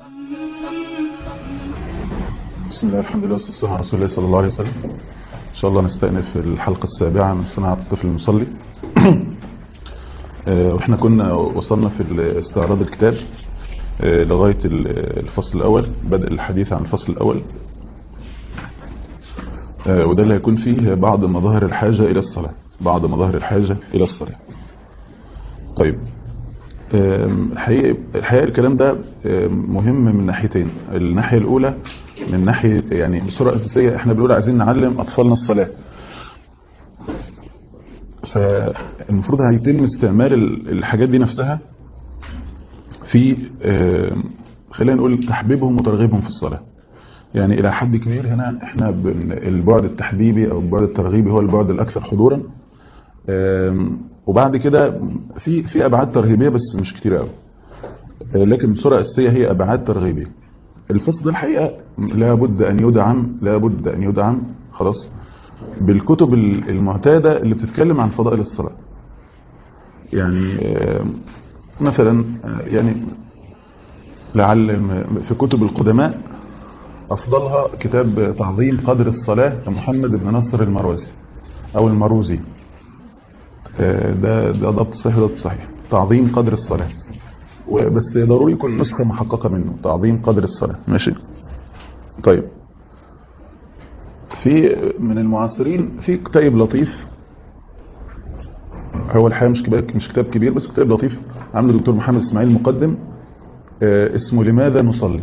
بسم الله الحمد لله والصلاة على رسول الله صلى الله عليه وسلم إن شاء الله نستأنف الحلقة السابعة من صناعة الطفل المصلي وإحنا كنا وصلنا في استعراض الكتاب لغاية الفصل الأول بدء الحديث عن الفصل الأول وده اللي هيكون فيه بعض مظاهر الحاجة إلى الصلاة بعض مظاهر الحاجة إلى الصلاة طيب الحقيقة, الحقيقة الكلام ده مهم من ناحيتين الناحية الأولى من ناحية يعني بصورة أساسية احنا بنقول عايزين نعلم أطفالنا الصلاة فالمفروض هيتم استعمال الحاجات دي نفسها في خلينا نقول تحبيبهم وترغيبهم في الصلاة يعني إلى حد كبير هنا احنا البعد التحبيبي أو البعد الترغيبي هو البعد الأكثر حضورا وبعد كده في في ابعاد ترغيبيه بس مش كتير قوي لكن بصوره اساسيه هي ابعاد ترغيبيه الفصل ده الحقيقه لابد ان يدعم لابد ان يدعم خلاص بالكتب المعتاده اللي بتتكلم عن فضائل الصلاه يعني مثلا يعني لعل في كتب القدماء افضلها كتاب تعظيم قدر الصلاه لمحمد بن نصر المروزي او المروزي ده ده ضبط صحيح ضبط صحيح تعظيم قدر الصلاة بس ضروري يكون نسخة محققة منه تعظيم قدر الصلاة ماشي طيب في من المعاصرين في كتاب لطيف هو الحقيقة مش كتاب مش كتاب كبير بس كتاب لطيف عامله الدكتور محمد اسماعيل مقدم اسمه لماذا نصلي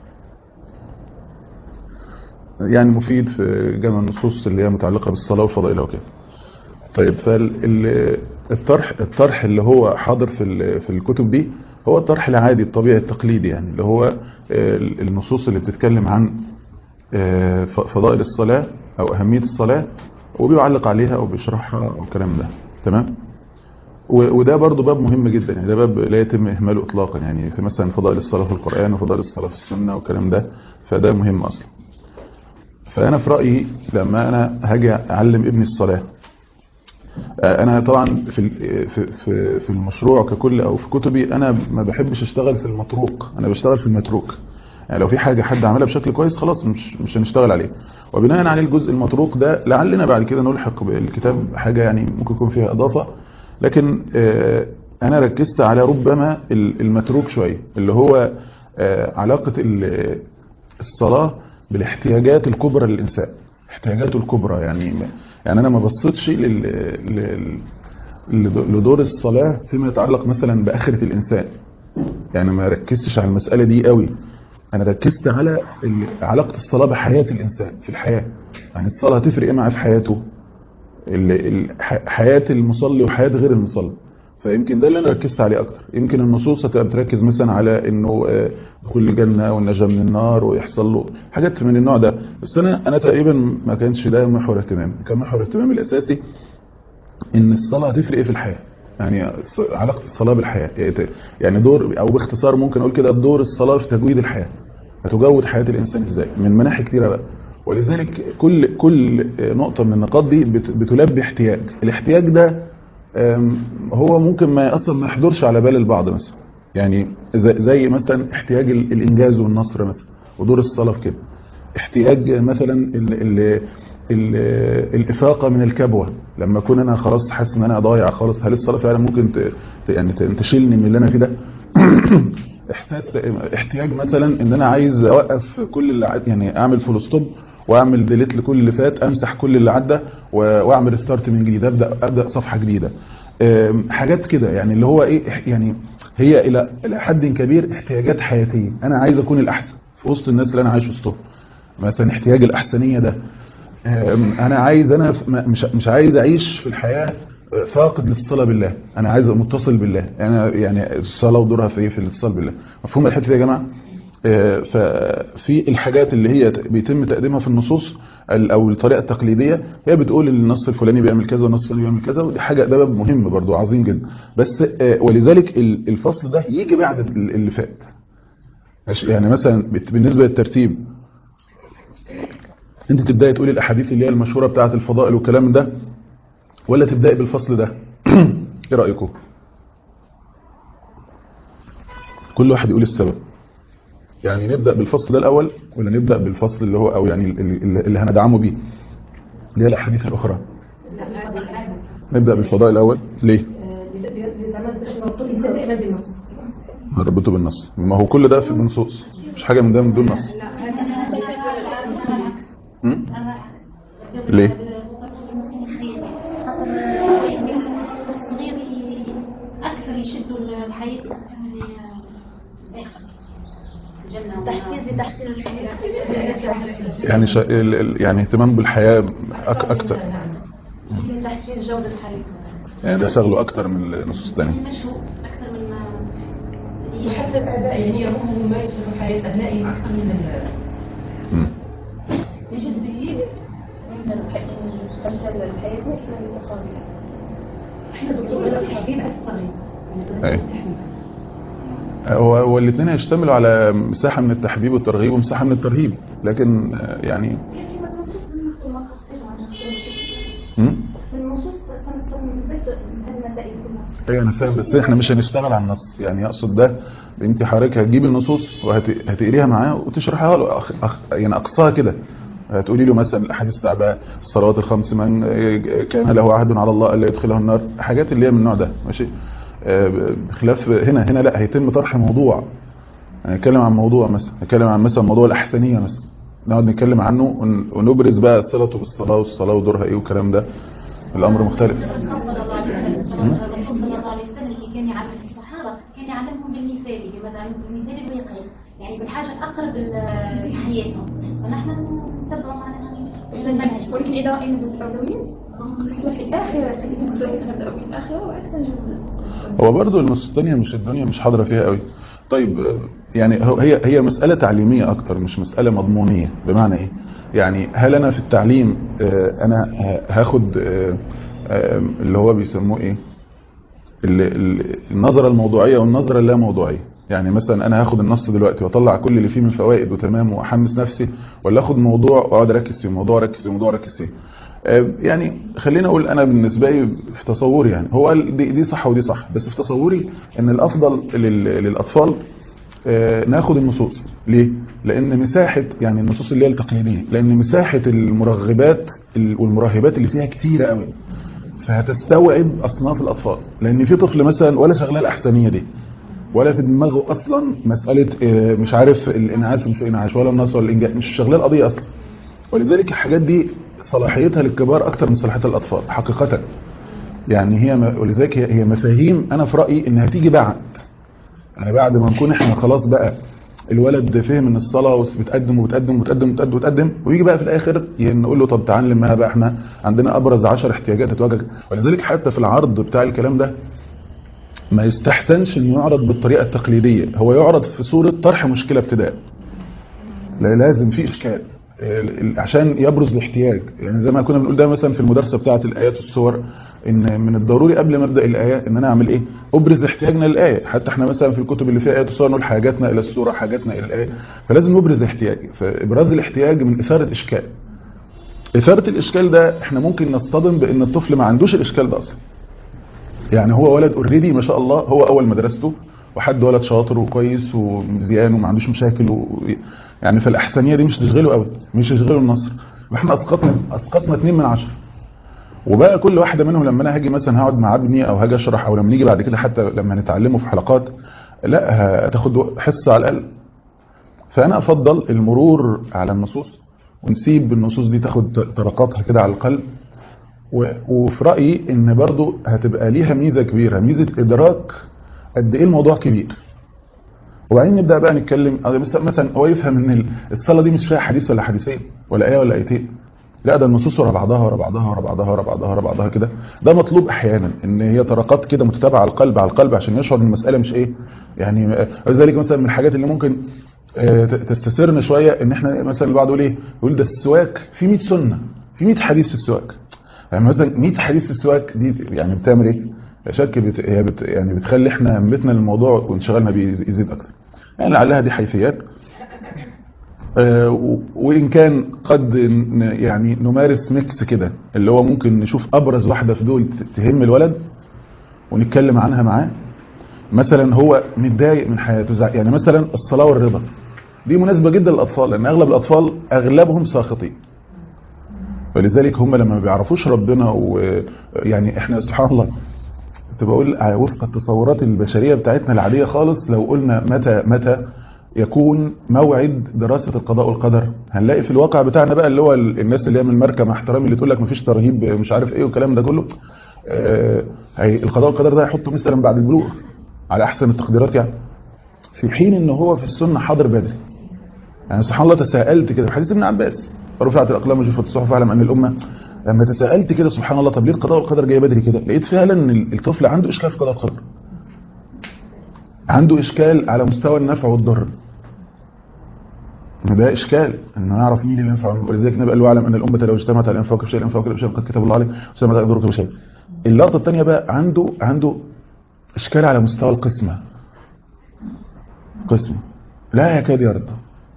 يعني مفيد في جمع النصوص اللي هي متعلقة بالصلاة وفضائلها وكده طيب فالطرح الطرح اللي هو حاضر في في الكتب دي هو الطرح العادي الطبيعي التقليدي يعني اللي هو النصوص اللي بتتكلم عن فضائل الصلاة او اهمية الصلاة وبيعلق عليها او بيشرحها والكلام ده تمام وده برضو باب مهم جدا يعني ده باب لا يتم اهماله اطلاقا يعني في مثلا فضائل الصلاة في القرآن وفضائل الصلاة في السنة والكلام ده فده مهم اصلا فانا في رأيي لما انا هاجي اعلم ابني الصلاة انا طبعا في في في المشروع ككل او في كتبي انا ما بحبش اشتغل في المتروك انا بشتغل في المتروك يعني لو في حاجه حد عملها بشكل كويس خلاص مش مش هنشتغل عليه وبناء على الجزء المتروك ده لعلنا بعد كده نلحق بالكتاب حاجه يعني ممكن يكون فيها اضافه لكن انا ركزت على ربما المتروك شويه اللي هو علاقه الصلاه بالاحتياجات الكبرى للانسان احتياجاته الكبرى يعني يعني انا ما بصيتش لل... لدور الصلاة فيما يتعلق مثلا بآخرة الإنسان يعني ما ركزتش على المسألة دي قوي أنا ركزت على علاقة الصلاة بحياة الإنسان في الحياة يعني الصلاة هتفرق إيه معاه في حياته حياة المصلي وحياة غير المصلي فيمكن ده اللي انا ركزت عليه اكتر يمكن النصوص هتبقى بتركز مثلا على انه دخول الجنه والنجاه من النار ويحصل له حاجات من النوع ده بس انا انا تقريبا ما كانش ده محور اهتمامي كان محور اهتمامي الاساسي ان الصلاه هتفرق ايه في الحياه يعني علاقه الصلاه بالحياه يعني دور او باختصار ممكن اقول كده دور الصلاه في تجويد الحياه هتجود حياه الانسان ازاي من مناحي كتيره بقى ولذلك كل كل نقطه من النقاط دي بتلبي احتياج الاحتياج ده هو ممكن ما اصلا ما يحضرش على بال البعض مثلا يعني زي, زي مثلا احتياج الانجاز والنصر مثلا ودور الصلاه في كده احتياج مثلا ال ال ال الافاقه من الكبوه لما اكون انا خلاص حاسس ان انا ضايع خالص هل الصلاه فعلا ممكن ت يعني تشيلني من اللي انا فيه ده احساس احتياج مثلا ان انا عايز اوقف كل اللي يعني اعمل فول ستوب واعمل ديليت لكل اللي فات امسح كل اللي عدى واعمل ستارت من جديد ابدا ابدا صفحه جديده حاجات كده يعني اللي هو ايه يعني هي الى الى حد كبير احتياجات حياتيه انا عايز اكون الاحسن في وسط الناس اللي انا عايش وسطهم مثلا احتياج الاحسنيه ده انا عايز انا مش مش عايز اعيش في الحياه فاقد للصله بالله انا عايز متصل بالله انا يعني الصلاه ودورها في ايه في الاتصال بالله مفهوم الحته دي يا جماعه ففي الحاجات اللي هي بيتم تقديمها في النصوص او الطريقه التقليديه هي بتقول ان النص الفلاني بيعمل كذا والنص الفلاني بيعمل كذا ودي حاجه ده باب مهم برضو عظيم جدا بس ولذلك الفصل ده يجي بعد اللي فات يعني مثلا بالنسبه للترتيب انت تبداي تقولي الاحاديث اللي هي المشهوره بتاعه الفضائل والكلام ده ولا تبداي بالفصل ده ايه رايكم كل واحد يقول السبب يعني نبدا بالفصل ده الاول ولا نبدا بالفصل اللي هو او يعني اللي, اللي هندعمه بيه اللي هي الاحاديث الاخرى نبدا بالفضاء الاول ليه ربطه بالنص ما هو كل ده في النصوص مش حاجه من ده من دون نص م? ليه اكثر يشدوا الحياه تحفيز تحسين الحياه يعني شا... ال- ال- يعني اهتمام بالحياه أك... اكتر تحسين جوده الحياه يعني ده شغله اكتر من النصوص الثانيه مشهور اكثر من وحتى الآباء يعني هم يمارسوا حياة أبنائهم أكثر من ال- م. يوجد به مسلسل الحياة الإقامة احنا دكتور الحكيم أكثر أي. هو هو الاثنين هيشتملوا على مساحه من التحبيب والترغيب ومساحه من الترهيب لكن آه، يعني م? النصوص سنستخدم من البيت هذه المسائل كلها ايوه انا فاهم بس احنا مش هنشتغل على النص يعني اقصد ده انت حضرتك هتجيب النصوص وهتقريها معاه وتشرحها له أخ... أخ... يعني اقصاها كده هتقولي له مثلا الاحاديث بتاع بقى الصلوات الخمس من كان له عهد على الله الا يدخله النار حاجات اللي هي من النوع ده ماشي آه، بخلاف هنا هنا لا هيتم طرح موضوع يعني نتكلم عن موضوع مثلا نتكلم عن مثلا موضوع الاحسنيه مثلا نقعد نتكلم عنه ون- ونبرز بقى صلته بالصلاه والصلاه ودورها ايه والكلام ده الامر مختلف الرسول صلى الله عليه وسلم الرسول صلى الله عليه وسلم اللي كان يعلم الصحابه كان يعلمهم بالمثال كما تعلم بالمثال الواقعي يعني بالحاجه الاقرب ل- لحياتهم فنحن نتبع معنا هذا المنهج ولكن إذا رأينا بالأولوين في الآخرة سيدنا الدولة نبدأ بالآخرة وبعد كده نجيب هو برضه النص الثانيه مش الدنيا مش حاضره فيها قوي طيب آه، يعني هو- هي هي مساله تعليميه اكتر مش مساله مضمونيه بمعنى ايه يعني هل انا في التعليم آه، انا ه- هاخد آه، آه، اللي هو بيسموه ايه ال- ال- النظره الموضوعيه والنظره اللا موضوعيه يعني مثلا انا هاخد النص دلوقتي واطلع كل اللي فيه من فوائد وتمام واحمس نفسي ولا اخد موضوع واقعد اركز فيه موضوع اركز فيه موضوع اركز فيه آه، يعني خلينا اقول انا بالنسبه لي في تصوري يعني هو ال- دي, دي صح ودي صح بس في تصوري ان الافضل لل- للاطفال آه، ناخد النصوص ليه لان مساحه يعني النصوص اللي هي التقليديه لان مساحه المرغبات ال- والمرهبات اللي فيها كتيره قوي فهتستوعب اصناف الاطفال لان في طفل مثلا ولا شغال الاحسنيه دي ولا في دماغه اصلا مساله آه، مش عارف الانعاش ومش انعاش ولا النص ولا الانجاز مش شغال القضيه اصلا ولذلك الحاجات دي صلاحيتها للكبار اكتر من صلاحيتها للاطفال حقيقه يعني هي م- ولذلك هي هي مفاهيم انا في رايي انها تيجي بعد يعني بعد ما نكون احنا خلاص بقى الولد فهم ان الصلاه وبتقدم وبتقدم وبتقدم وبتقدم وبتقدم ويجي بقى في الاخر ي- نقول له طب تعال نلمها بقى احنا عندنا ابرز 10 احتياجات تتواجه ولذلك حتى في العرض بتاع الكلام ده ما يستحسنش انه يعرض بالطريقه التقليديه هو يعرض في صوره طرح مشكله ابتداء لا لازم في اشكال ال- ال- عشان يبرز الاحتياج يعني زي ما كنا بنقول ده مثلا في المدرسه بتاعه الايات والسور ان من الضروري قبل ما ابدا الايه ان انا اعمل ايه ابرز احتياجنا للايه حتى احنا مثلا في الكتب اللي فيها ايات والسور نقول حاجاتنا الى السوره حاجاتنا الى الايه فلازم نبرز احتياج فابراز الاحتياج من اثاره اشكال اثاره الاشكال ده احنا ممكن نصطدم بان الطفل ما عندوش الاشكال ده اصلا يعني هو ولد اوريدي ما شاء الله هو اول مدرسته وحد ولد شاطر وكويس ومزيان وما عندوش مشاكل و... يعني فالاحسنيه دي مش تشغله قوي مش تشغله النصر واحنا اسقطنا اسقطنا اثنين من عشرة وبقى كل واحده منهم لما انا هاجي مثلا هقعد مع ابني او هاجي اشرح او لما نيجي بعد كده حتى لما نتعلمه في حلقات لا هتاخد حصه على الاقل فانا افضل المرور على النصوص ونسيب النصوص دي تاخد طرقاتها كده على القلب و- وفي رايي ان برضو هتبقى ليها ميزه كبيره ميزه ادراك قد ايه الموضوع كبير وبعدين نبدا بقى نتكلم أو مثلا مثلا هو يفهم ان الصلاه دي مش فيها حديث ولا حديثين ولا ايه ولا ايتين لا ده النصوص ورا بعضها ورا بعضها ورا بعضها ورا بعضها ورا بعضها كده ده مطلوب احيانا ان هي طرقات كده متتابعه على القلب على القلب عشان يشعر ان المساله مش ايه يعني ولذلك مثلا من الحاجات اللي ممكن آه، ت- تستثيرنا شويه ان احنا مثلا البعض يقول ايه يقول ده السواك في 100 سنه في 100 حديث في السواك يعني مثلا 100 حديث في السواك دي يعني بتعمل ايه لا شك بت... هي بت... يعني بتخلي احنا همتنا للموضوع وانشغالنا بيه يز- يزيد اكتر يعني لعلها دي حيثيات آه، و- وان كان قد ن- يعني نمارس ميكس كده اللي هو ممكن نشوف ابرز واحده في دول ت- تهم الولد ونتكلم عنها معاه مثلا هو متضايق من حياته زع- يعني مثلا الصلاه والرضا دي مناسبه جدا للاطفال لان اغلب الاطفال اغلبهم ساخطين ولذلك هم لما ما بيعرفوش ربنا ويعني احنا سبحان الله كنت بقول وفق التصورات البشريه بتاعتنا العاديه خالص لو قلنا متى متى يكون موعد دراسه القضاء والقدر هنلاقي في الواقع بتاعنا بقى اللي هو الناس اللي هي من الماركه مع احترامي اللي تقول لك مفيش ترهيب مش عارف ايه والكلام ده كله آه هي القضاء والقدر ده هيحطه مثلا بعد البلوغ على احسن التقديرات يعني في حين ان هو في السنه حاضر بدري يعني سبحان الله تساءلت كده في حديث ابن عباس رفعت الاقلام وجفت الصحف اعلم ان الامه لما تساءلت كده سبحان الله طب ليه القضاء والقدر جاي بدري كده لقيت فعلا ان الطفل عنده اشكال في القضاء والقدر عنده اشكال على مستوى النفع والضر ده اشكال انه يعرف مين اللي ينفع ولذلك النبي قال له اعلم ان الامه لو اجتمعت على الانفاق بشيء الانفاق بشيء قد كتب الله عليه وسمت على ذرك بشيء اللقطه الثانيه بقى عنده عنده اشكال على مستوى القسمه قسمه لا يكاد يرضى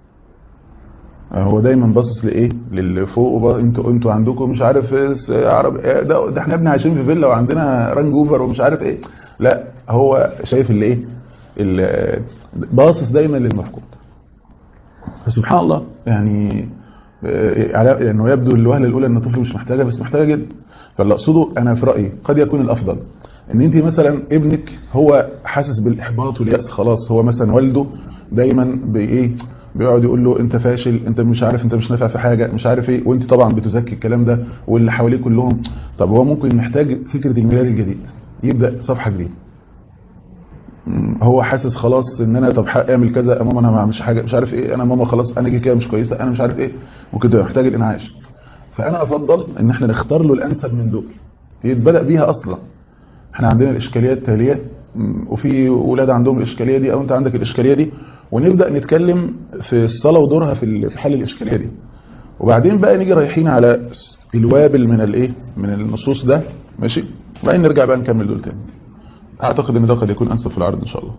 هو دايما باصص لايه للي فوق انتوا انتوا عندكم مش عارف ايه عرب ده, ده احنا ابني عايشين في فيلا وعندنا رانج اوفر ومش عارف ايه لا هو شايف اللي ايه اللي باصص دايما للمفقود فسبحان الله يعني على انه يبدو الوهله الاولى ان الطفل مش محتاجه بس محتاجه جدا فاللي اقصده انا في رايي قد يكون الافضل ان انت مثلا ابنك هو حاسس بالاحباط والياس خلاص هو مثلا والده دايما بايه بيقعد يقول له انت فاشل انت مش عارف انت مش نافع في حاجه مش عارف ايه وانت طبعا بتزكي الكلام ده واللي حواليه كلهم طب هو ممكن محتاج فكره الميلاد الجديد يبدا صفحه جديده هو حاسس خلاص ان انا طب اعمل كذا يا ماما انا ما بعملش حاجه مش عارف ايه انا ماما خلاص انا كده مش كويسه انا مش عارف ايه ممكن تبقى محتاج الانعاش فانا افضل ان احنا نختار له الانسب من دول يتبدا بيها اصلا احنا عندنا الاشكاليه التاليه وفي اولاد عندهم الاشكاليه دي او انت عندك الاشكاليه دي ونبدا نتكلم في الصلاه ودورها في حل الاشكاليه دي وبعدين بقى نيجي رايحين على الوابل من الايه من النصوص ده ماشي وبعدين نرجع بقى نكمل دول تاني اعتقد ان ده قد يكون انسب في العرض ان شاء الله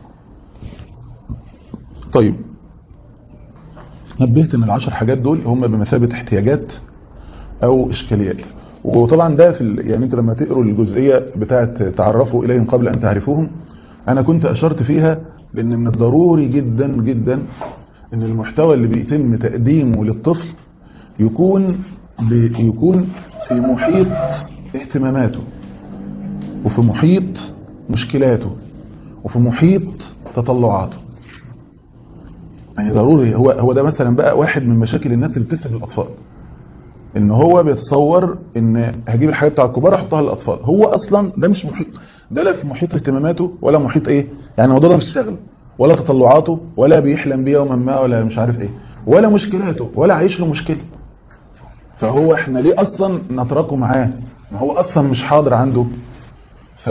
طيب نبهت ان العشر حاجات دول هم بمثابه احتياجات او اشكاليات وطبعا ده في يعني انت لما تقروا الجزئيه بتاعه تعرفوا اليهم قبل ان تعرفوهم انا كنت اشرت فيها لان من الضروري جدا جدا ان المحتوى اللي بيتم تقديمه للطفل يكون يكون في محيط اهتماماته وفي محيط مشكلاته وفي محيط تطلعاته يعني ضروري هو هو ده مثلا بقى واحد من مشاكل الناس اللي بتكتب للاطفال ان هو بيتصور ان هجيب الحاجات بتاع الكبار احطها للاطفال هو اصلا ده مش محيط ده لا في محيط اهتماماته ولا محيط ايه يعني الموضوع ده مش شغل ولا تطلعاته ولا بيحلم بيه يوما ما ولا مش عارف ايه ولا مشكلاته ولا عايش له مشكله فهو احنا ليه اصلا نتراكم معاه ما هو اصلا مش حاضر عنده ف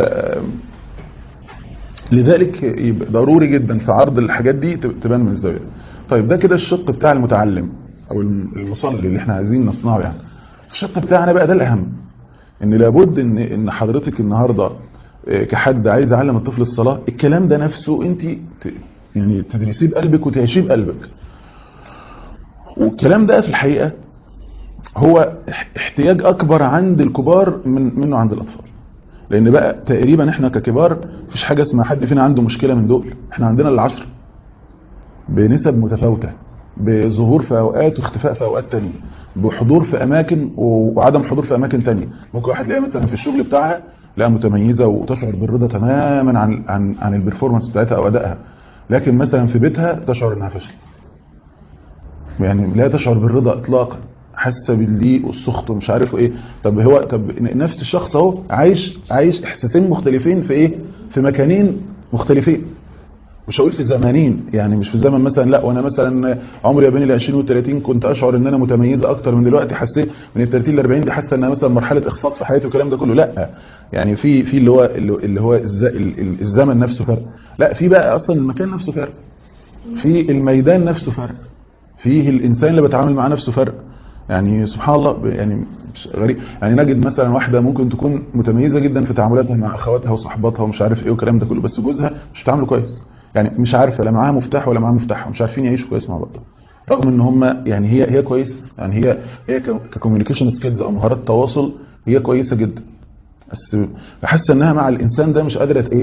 لذلك يبقى ضروري جدا في عرض الحاجات دي تبان من الزاويه طيب ده كده الشق بتاع المتعلم او المصلي اللي احنا عايزين نصنعه يعني الشق بتاعنا بقى ده الاهم ان لابد ان ان حضرتك النهارده كحد عايز يعلم الطفل الصلاه الكلام ده نفسه انت يعني تدرسيه بقلبك وتعيشيه بقلبك والكلام ده في الحقيقه هو احتياج اكبر عند الكبار من منه عند الاطفال لان بقى تقريبا احنا ككبار مفيش حاجه اسمها حد فينا عنده مشكله من دول احنا عندنا العشر بنسب متفاوته بظهور في اوقات واختفاء في اوقات تانية بحضور في اماكن وعدم حضور في اماكن تانية ممكن واحد تلاقيها مثلا في الشغل بتاعها لا متميزه وتشعر بالرضا تماما عن عن عن البرفورمانس بتاعتها او ادائها لكن مثلا في بيتها تشعر انها فشل يعني لا تشعر بالرضا اطلاقا حاسه بالضيق والسخط ومش عارف ايه طب هو طب نفس الشخص اهو عايش عايش احساسين مختلفين في ايه في مكانين مختلفين مش هقول في زمانين يعني مش في زمن مثلا لا وانا مثلا عمري بين ال 20 وال 30 كنت اشعر ان انا متميزه اكتر من دلوقتي حسيت من ال 30 ل 40 دي حاسه انها مثلا مرحله اخفاق في حياتي والكلام ده كله لا يعني في في اللي هو اللي هو الزمن نفسه فرق لا في بقى اصلا المكان نفسه فرق في الميدان نفسه فرق فيه الانسان اللي بتعامل معاه نفسه فرق يعني سبحان الله يعني غريب يعني نجد مثلا واحده ممكن تكون متميزه جدا في تعاملاتها مع اخواتها وصحباتها ومش عارف ايه والكلام ده كله بس جوزها مش بتعامله كويس يعني مش عارفه لا معاها مفتاح ولا معاها مفتاح مش عارفين يعيشوا كويس مع بعض رغم ان هم يعني هي هي كويس يعني هي هي ككوميونيكيشن سكيلز او مهارات تواصل هي كويسه جدا بس حاسه انها مع الانسان ده مش قادره ايه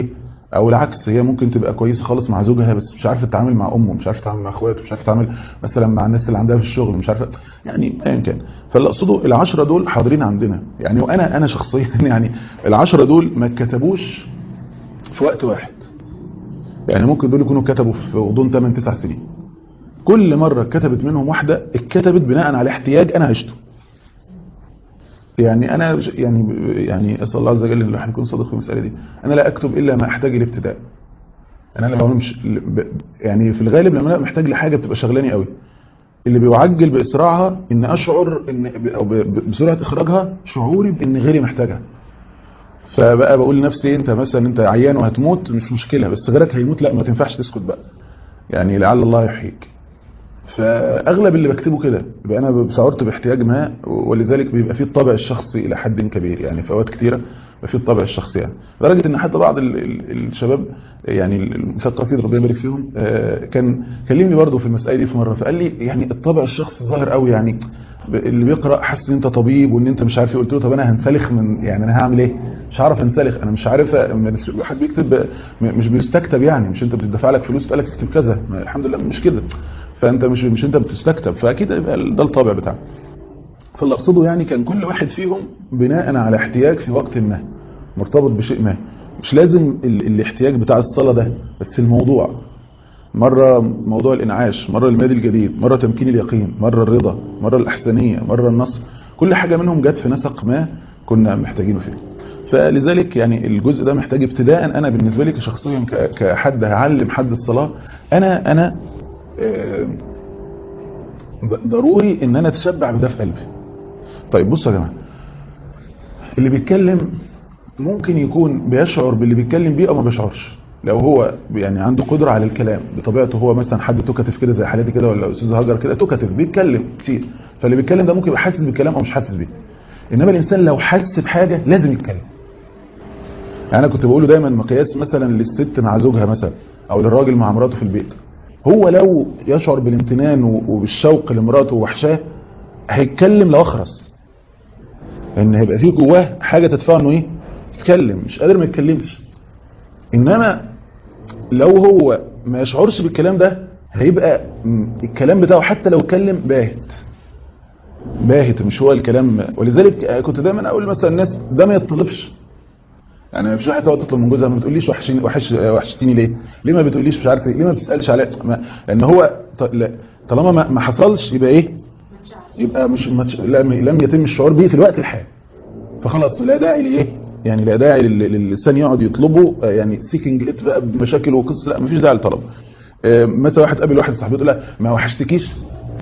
او العكس هي ممكن تبقى كويسه خالص مع زوجها بس مش عارفه تتعامل مع امه مش عارفه تتعامل مع اخواته مش عارفه تتعامل مثلا مع الناس اللي عندها في الشغل مش عارفه يعني ايا كان فاللي اقصده العشره دول حاضرين عندنا يعني وانا انا شخصيا يعني العشره دول ما اتكتبوش في وقت واحد يعني ممكن دول يكونوا كتبوا في غضون 8 9 سنين كل مره كتبت منهم واحده اتكتبت بناء على احتياج انا عشته يعني انا يعني يعني اسال الله عز وجل ان الواحد يكون صادق في المساله دي انا لا اكتب الا ما احتاج الابتداء انا لو أنا مش يعني في الغالب لما انا محتاج لحاجه بتبقى شغلاني قوي اللي بيعجل باسراعها ان اشعر ان او بسرعه اخراجها شعوري بان غيري محتاجها فبقى بقول لنفسي انت مثلا انت عيان وهتموت مش مشكله بس غيرك هيموت لا ما تنفعش تسكت بقى يعني لعل الله يحييك فاغلب اللي بكتبه كده يبقى انا شعرت باحتياج ما ولذلك بيبقى فيه الطابع الشخصي الى حد كبير يعني في اوقات كتيره بيبقى فيه الطابع الشخصي يعني لدرجه ان حتى بعض ال ال الشباب يعني المثقفين ربنا يبارك فيهم كان كلمني برضه في المساله دي في مره فقال لي يعني الطابع الشخصي ظاهر قوي يعني اللي بيقرا حاسس ان انت طبيب وان انت مش عارف ايه قلت له طب انا هنسلخ من يعني انا هعمل ايه مش هعرف انسلخ انا مش عارف حد بيكتب مش بيستكتب يعني مش انت بتدفع لك فلوس تقول لك اكتب كذا الحمد لله مش كده فانت مش مش انت بتستكتب فاكيد يبقى ده الطابع بتاعك فاللي اقصده يعني كان كل واحد فيهم بناء على احتياج في وقت ما مرتبط بشيء ما مش لازم ال الاحتياج بتاع الصلاه ده بس الموضوع مرة موضوع الإنعاش مرة المادي الجديد مرة تمكين اليقين مرة الرضا مرة الأحسنية مرة النصر كل حاجة منهم جت في نسق ما كنا محتاجينه فيه فلذلك يعني الجزء ده محتاج ابتداء أنا بالنسبة لي كشخصيا كحد هعلم حد الصلاة أنا أنا ضروري ان انا اتشبع بده في قلبي طيب بصوا يا جماعه اللي بيتكلم ممكن يكون بيشعر باللي بيتكلم بيه او ما بيشعرش لو هو يعني عنده قدره على الكلام بطبيعته هو مثلا حد توكتف كده زي حالتي كده ولا استاذ هاجر كده توكتف بيتكلم كتير فاللي بيتكلم ده ممكن يبقى حاسس بالكلام او مش حاسس بيه انما الانسان لو حس بحاجه لازم يتكلم يعني انا كنت بقوله دايما مقياس مثلا للست مع زوجها مثلا او للراجل مع مراته في البيت هو لو يشعر بالامتنان وبالشوق لمراته ووحشاه هيتكلم لو اخرس لان هيبقى فيه جواه حاجه تدفعه انه ايه يتكلم مش قادر ما يتكلمش انما لو هو ما يشعرش بالكلام ده هيبقى الكلام بتاعه حتى لو اتكلم باهت باهت مش هو الكلام ولذلك كنت دايما اقول مثلا الناس ده ما يطلبش يعني مفيش واحد تقعد تطلب من جوزها ما بتقوليش وحشيني وحش وحشتيني ليه ليه ما بتقوليش مش عارف ايه ليه ما بتسالش عليا لان هو طالما ما حصلش يبقى ايه يبقى مش لم يتم الشعور به في الوقت الحالي فخلاص لا داعي لايه يعني لا داعي للانسان يقعد يطلبه يعني سيكينج ات بقى بمشاكل وقصه لا مفيش داعي للطلب مثلا واحد قابل واحد صاحبته لا ما وحشتكيش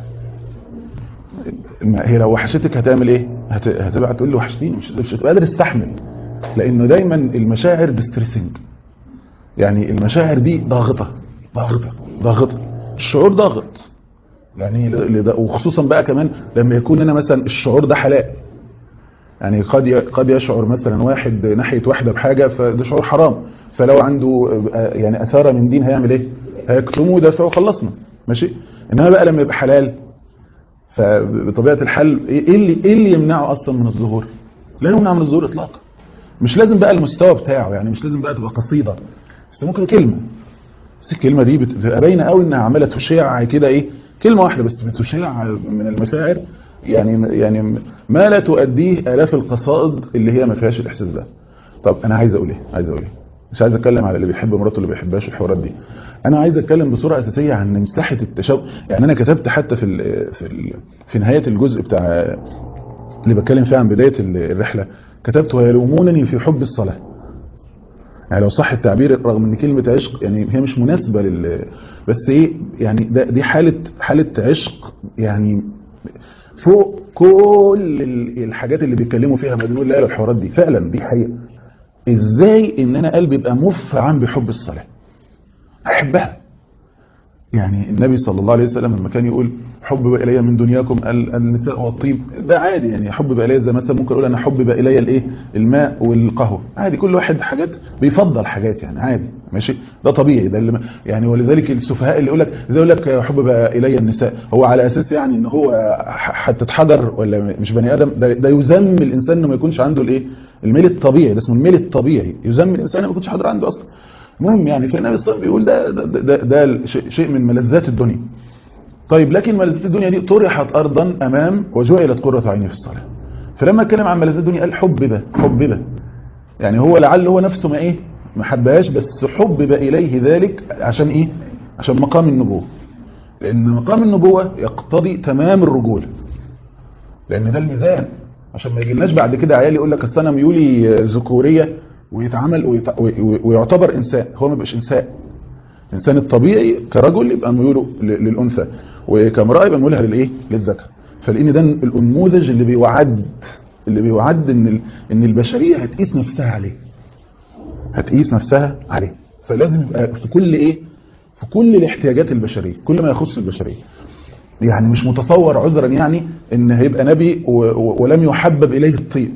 هي لو وحشتك هتعمل ايه هتبقى تقول له وحشتيني مش مش هتبقى قادر تستحمل لانه دايما المشاعر ديستريسنج يعني المشاعر دي ضاغطه ضاغطه ضاغطه الشعور ضاغط يعني وخصوصا بقى كمان لما يكون انا مثلا الشعور ده حلال يعني قد قد يشعر مثلا واحد ناحيه واحده بحاجه فده شعور حرام فلو عنده يعني اثاره من دين هيعمل ايه هيكتمه ويدافعه وخلصنا ماشي انما بقى لما يبقى حلال فبطبيعه الحال ايه اللي ايه اللي يمنعه اصلا من الظهور لا يمنع من الظهور اطلاقا مش لازم بقى المستوى بتاعه يعني مش لازم بقى تبقى قصيده بس ممكن كلمه بس الكلمه دي بتبقى باينه قوي انها عماله تشيع كده ايه كلمه واحده بس بتشيع من المشاعر يعني يعني ما لا تؤديه الاف القصائد اللي هي ما فيهاش الاحساس ده طب انا عايز اقول ايه عايز اقول ايه مش عايز اتكلم على اللي بيحب مراته اللي بيحبهاش الحوارات دي انا عايز اتكلم بصوره اساسيه عن مساحه التشوق يعني انا كتبت حتى في ال في ال في نهايه الجزء بتاع اللي بتكلم فيه عن بدايه الرحله كتبت ويلومونني في حب الصلاه يعني لو صح التعبير رغم ان كلمه عشق يعني هي مش مناسبه لل بس ايه يعني ده دي حاله حاله عشق يعني فوق كل الحاجات اللي بيتكلموا فيها مدلول لا الحوارات دي فعلا دي حقيقه ازاي ان انا قلبي يبقى مفعم بحب الصلاه احبها يعني النبي صلى الله عليه وسلم لما كان يقول حبب الي من دنياكم النساء والطيب ده عادي يعني حبب الي زي مثلا ممكن اقول انا حبب الي الايه الماء والقهوه عادي كل واحد حاجات بيفضل حاجات يعني عادي ماشي ده طبيعي ده اللي يعني ولذلك السفهاء اللي يقول لك زي يقول لك حبب الي النساء هو على اساس يعني ان هو هتتحجر ولا مش بني ادم ده, ده يذم الانسان انه ما يكونش عنده الايه الميل الطبيعي ده اسمه الميل الطبيعي يذم الانسان ما يكونش حاضر عنده اصلا المهم يعني فالنبي صلى الله عليه وسلم بيقول ده ده, ده, ده شيء- شيء من ملذات الدنيا طيب لكن ملذات الدنيا دي طرحت ارضا امام وجعلت قرة عيني في الصلاه فلما اتكلم عن ملذات الدنيا قال حبب حبب يعني هو لعل هو نفسه ما ايه ما حبهاش بس حبب اليه ذلك عشان ايه عشان مقام النبوه لان مقام النبوه يقتضي تمام الرجوله لان ده الميزان عشان ما يجيلناش بعد كده عيال يقول لك اصل انا ميولي ذكوريه ويتعامل ويت- وي- ويعتبر انسان هو ما بيبقاش انسان الانسان الطبيعي كرجل يبقى ميوله ل- للانثى وكامراه يبقى ميولها للايه للذكر فلان ده النموذج اللي بيوعد اللي بيوعد ان ال- ان البشريه هتقيس نفسها عليه هتقيس نفسها عليه فلازم يبقى في كل ايه في كل الاحتياجات البشريه كل ما يخص البشريه يعني مش متصور عذرا يعني ان هيبقى نبي و- و- ولم يحبب اليه الطيب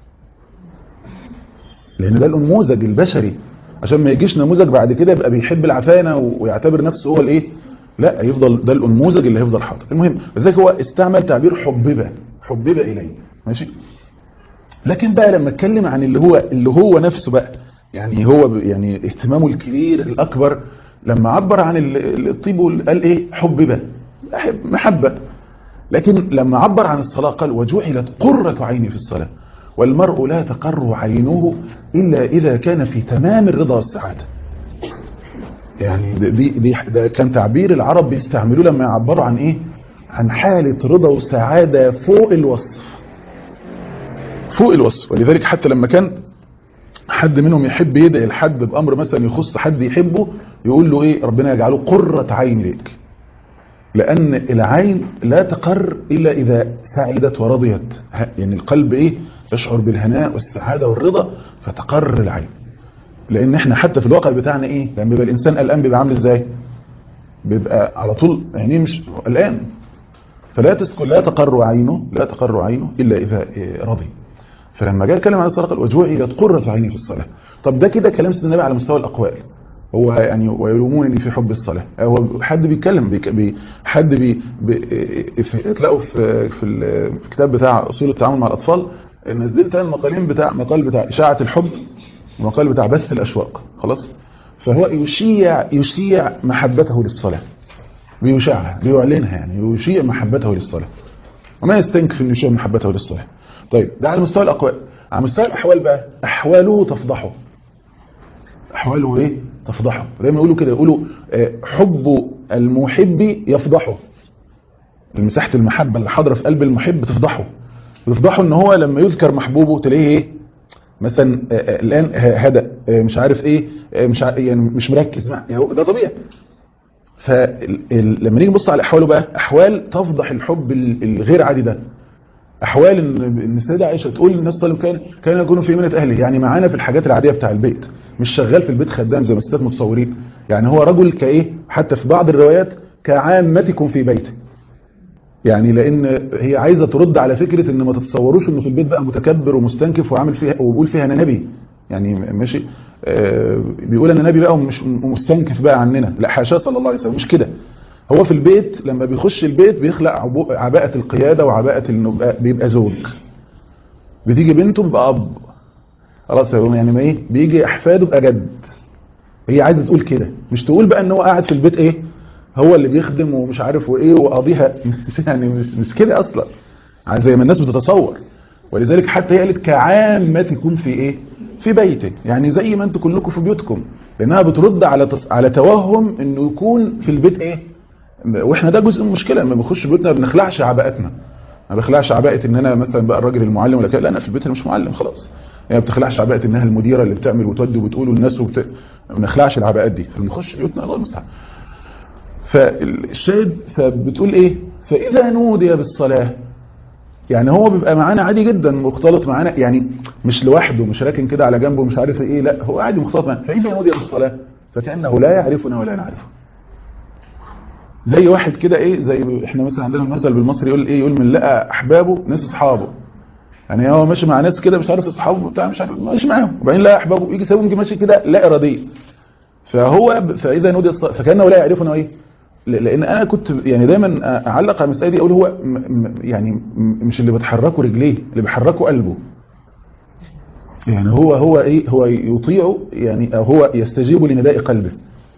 لان ده النموذج البشري عشان ما يجيش نموذج بعد كده يبقى بيحب العفانه و- ويعتبر نفسه هو الايه لا هيفضل ده النموذج اللي هيفضل حاضر المهم لذلك هو استعمل تعبير حببه حببه اليه ماشي لكن بقى لما اتكلم عن اللي هو اللي هو نفسه بقى يعني هو ب- يعني اهتمامه الكبير الاكبر لما عبر عن ال- الطيب وال- قال ايه حببه أحب محبه لكن لما عبر عن الصلاة قال وجعلت قرة عيني في الصلاة والمرء لا تقر عينه إلا إذا كان في تمام الرضا والسعادة يعني دي, دي, دي ده كان تعبير العرب بيستعملوه لما يعبروا عن إيه عن حالة رضا وسعادة فوق الوصف فوق الوصف ولذلك حتى لما كان حد منهم يحب يدعي لحد بأمر مثلا يخص حد يحبه يقول له إيه ربنا يجعله قرة عين ليك لأن العين لا تقر إلا إذا سعدت ورضيت ه- يعني القلب إيه يشعر بالهناء والسعادة والرضا فتقر العين لأن إحنا حتى في الواقع بتاعنا إيه لما بيبقى الإنسان قلقان بيبقى عامل إزاي بيبقى على طول عينيه مش قلقان فلا تسكن لا تقر عينه لا تقر عينه إلا إذا إيه، رضي فلما جاء يتكلم عن الصلاة قال وجعلت قرة عيني في الصلاة طب ده كده كلام سيدنا النبي على مستوى الأقوال هو يعني ويلومونني في حب الصلاة هو حد بيتكلم بيك بي حد بي بي في تلاقوا في في الكتاب بتاع أصول التعامل مع الأطفال نزلت انا المقالين بتاع مقال بتاع إشاعة الحب ومقال بتاع بث الأشواق خلاص فهو يشيع يشيع محبته للصلاة بيشاعها بيعلنها يعني يشيع محبته للصلاة وما يستنكف انه يشيع محبته للصلاة طيب ده على مستوى الأقوال على مستوى الأحوال بقى أحواله تفضحه أحواله إيه تفضحه زي ما يقولوا كده يقولوا آه، حب المحب يفضحه مساحة المحبة اللي حاضرة في قلب المحب تفضحه تفضحه ان هو لما يذكر محبوبه تلاقيه ايه مثلا آه، آه، الان ه- هدأ آه، مش عارف ايه آه، مش ع- يعني مش مركز مع يعني هو ده طبيعي فلما نيجي نبص على احواله بقى احوال تفضح الحب ال- الغير عادي ده احوال ان إن السيده عائشه تقول للناس صلى الله عليه وسلم كان كان يكون في منة اهله يعني معانا في الحاجات العاديه بتاع البيت مش شغال في البيت خدام زي ما الستات متصورين يعني هو رجل كايه حتى في بعض الروايات كعامتكم في بيته يعني لان هي عايزه ترد على فكره ان ما تتصوروش انه في البيت بقى متكبر ومستنكف وعامل فيها وبيقول فيها انا نبي يعني ماشي آه، بيقول انا نبي بقى ومش مستنكف بقى عننا لا حاشاه صلى الله عليه وسلم مش كده هو في البيت لما بيخش البيت بيخلق عبو- عباءة القيادة وعباءة انه بقى- بيبقى زوج بتيجي بنته بيبقى اب خلاص يعني ما ايه بيجي احفاده بقى جد هي عايزه تقول كده مش تقول بقى ان هو قاعد في البيت ايه هو اللي بيخدم ومش عارف وايه وقاضيها يعني مش مش كده اصلا عايز زي ما الناس بتتصور ولذلك حتى هي قالت كعامة تكون في ايه في بيته يعني زي ما انتوا كلكم في بيوتكم لانها بترد على تص... على توهم انه يكون في البيت ايه واحنا ده جزء من المشكله لما بنخش بيوتنا ما بنخلعش عباءتنا ما بخلعش عباءه ان انا مثلا بقى الراجل المعلم ولا كده لا انا في البيت انا مش معلم خلاص يعني ما بتخلعش عباءه انها المديره اللي بتعمل وتودي وبتقول للناس وبت... ما بنخلعش العباءات دي فبنخش بيوتنا الله المستعان فالشاهد فبتقول ايه فاذا نودي بالصلاه يعني هو بيبقى معانا عادي جدا مختلط معانا يعني مش لوحده مش راكن كده على جنبه مش عارف ايه لا هو عادي مختلط معانا فاذا نودي بالصلاه فكانه لا يعرفنا ولا نعرفه زي واحد كده ايه زي احنا مثلا عندنا المثل بالمصري يقول ايه يقول من لقى احبابه ناس اصحابه يعني هو ماشي مع ناس كده مش عارف اصحابه بتاع مش عارف ماشي معاهم وبعدين لقى احبابه يجي سايبهم يجي ماشي كده لا اراديه فهو ب- فاذا نودي الص- فكانه لا يعرفنا ايه ل- لان انا كنت يعني دايما اعلق على المساله دي اقول هو م- م- يعني م- مش اللي بتحركه رجليه اللي بيحركه قلبه يعني هو هو ايه هو يطيع يعني أو هو يستجيب لنداء قلبه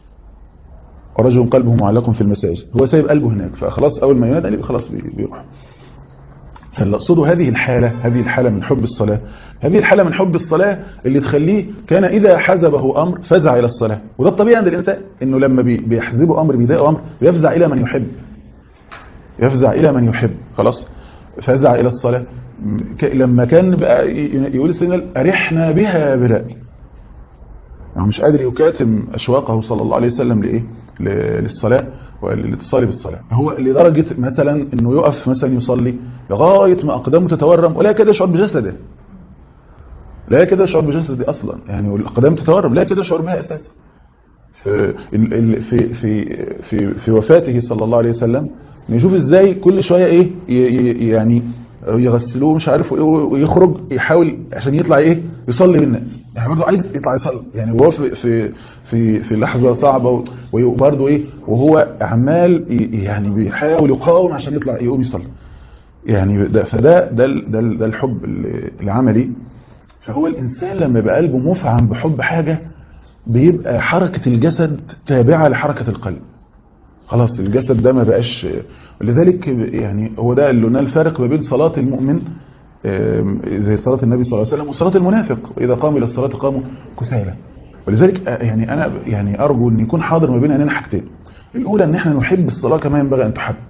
ورجل قلبه معلق في المساجد هو سايب قلبه هناك فخلاص اول ما ينادى يبقى خلاص بي- بيروح فاللي اقصده هذه الحالة هذه الحالة من حب الصلاة هذه الحالة من حب الصلاة اللي تخليه كان إذا حزبه أمر فزع إلى الصلاة وده الطبيعي عند الإنسان إنه لما بي- بيحزبه أمر بيضايقه أمر يفزع إلى من يحب يفزع إلى من يحب خلاص فزع إلى الصلاة ك- لما كان بقى ي- يقول سيدنا أرحنا بها يا بلال يعني مش قادر يكاتم أشواقه صلى الله عليه وسلم لإيه ل- للصلاة والاتصال بالصلاة هو لدرجة مثلا أنه يقف مثلا يصلي لغاية ما أقدامه تتورم ولا كده يشعر بجسده لا كده يشعر بجسده أصلا يعني والأقدام تتورم لا كده يشعر بها أساسا في, ال- ال- في, في, في, في وفاته صلى الله عليه وسلم نشوف ازاي كل شوية ايه ي- ي- يعني يغسلوه مش عارف ايه ويخرج يحاول عشان يطلع ايه يصلي بالناس يعني برضه عايز يطلع يصلي يعني وهو في في في في لحظه صعبه وبرضه ايه وهو عمال ي- يعني بيحاول يقاوم عشان يطلع يقوم يصلي يعني ده فده ده ال- ده, ال- ده الحب ال- العملي فهو الانسان لما يبقى قلبه مفعم بحب حاجه بيبقى حركه الجسد تابعه لحركه القلب خلاص الجسد ده ما بقاش لذلك يعني هو ده اللي قلنا الفارق ما بين صلاة المؤمن آم، زي صلاة النبي صلى الله عليه وسلم وصلاة المنافق إذا قاموا إلى الصلاة قاموا كسالى ولذلك آه، يعني أنا يعني أرجو أن يكون حاضر ما بين عينينا حاجتين الأولى أن احنا نحب الصلاة كما ينبغي أن تحب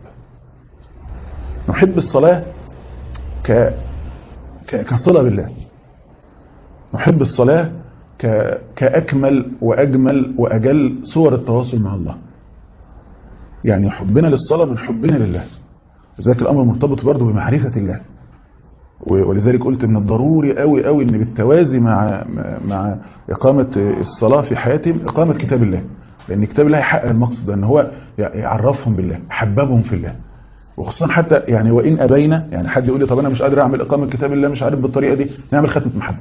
نحب الصلاة ك ك- كصلة بالله نحب الصلاة ك... كأكمل وأجمل وأجل صور التواصل مع الله يعني حبنا للصلاة من حبنا لله لذلك الأمر مرتبط برضه بمعرفة الله و- ولذلك قلت من الضروري قوي قوي ان بالتوازي مع مع إقامة الصلاة في حياتهم إقامة كتاب الله لأن كتاب الله يحقق المقصد ده ان هو يعرفهم بالله حببهم في الله وخصوصا حتى يعني وإن أبينا يعني حد يقول لي طب أنا مش قادر أعمل إقامة كتاب الله مش عارف بالطريقة دي نعمل ختمة محبة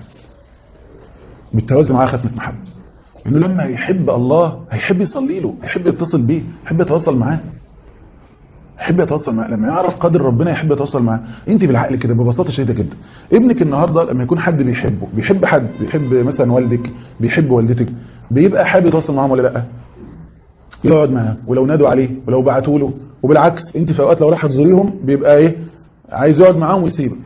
بالتوازي معاه ختمة محبة انه لما يحب الله هيحب يصلي له هيحب يتصل بيه يحب يتواصل معاه يحب يتواصل معاه لما يعرف قدر ربنا يحب يتواصل معاه انت بالعقل كده ببساطه شديده جدا ابنك النهارده لما يكون حد بيحبه بيحب حد بيحب مثلا والدك بيحب والدتك بيبقى حابب يتواصل معاهم ولا لا يقعد معاه ولو نادوا عليه ولو بعتوا له وبالعكس انت في اوقات لو راح تزوريهم بيبقى ايه عايز يقعد معاهم ويسيبك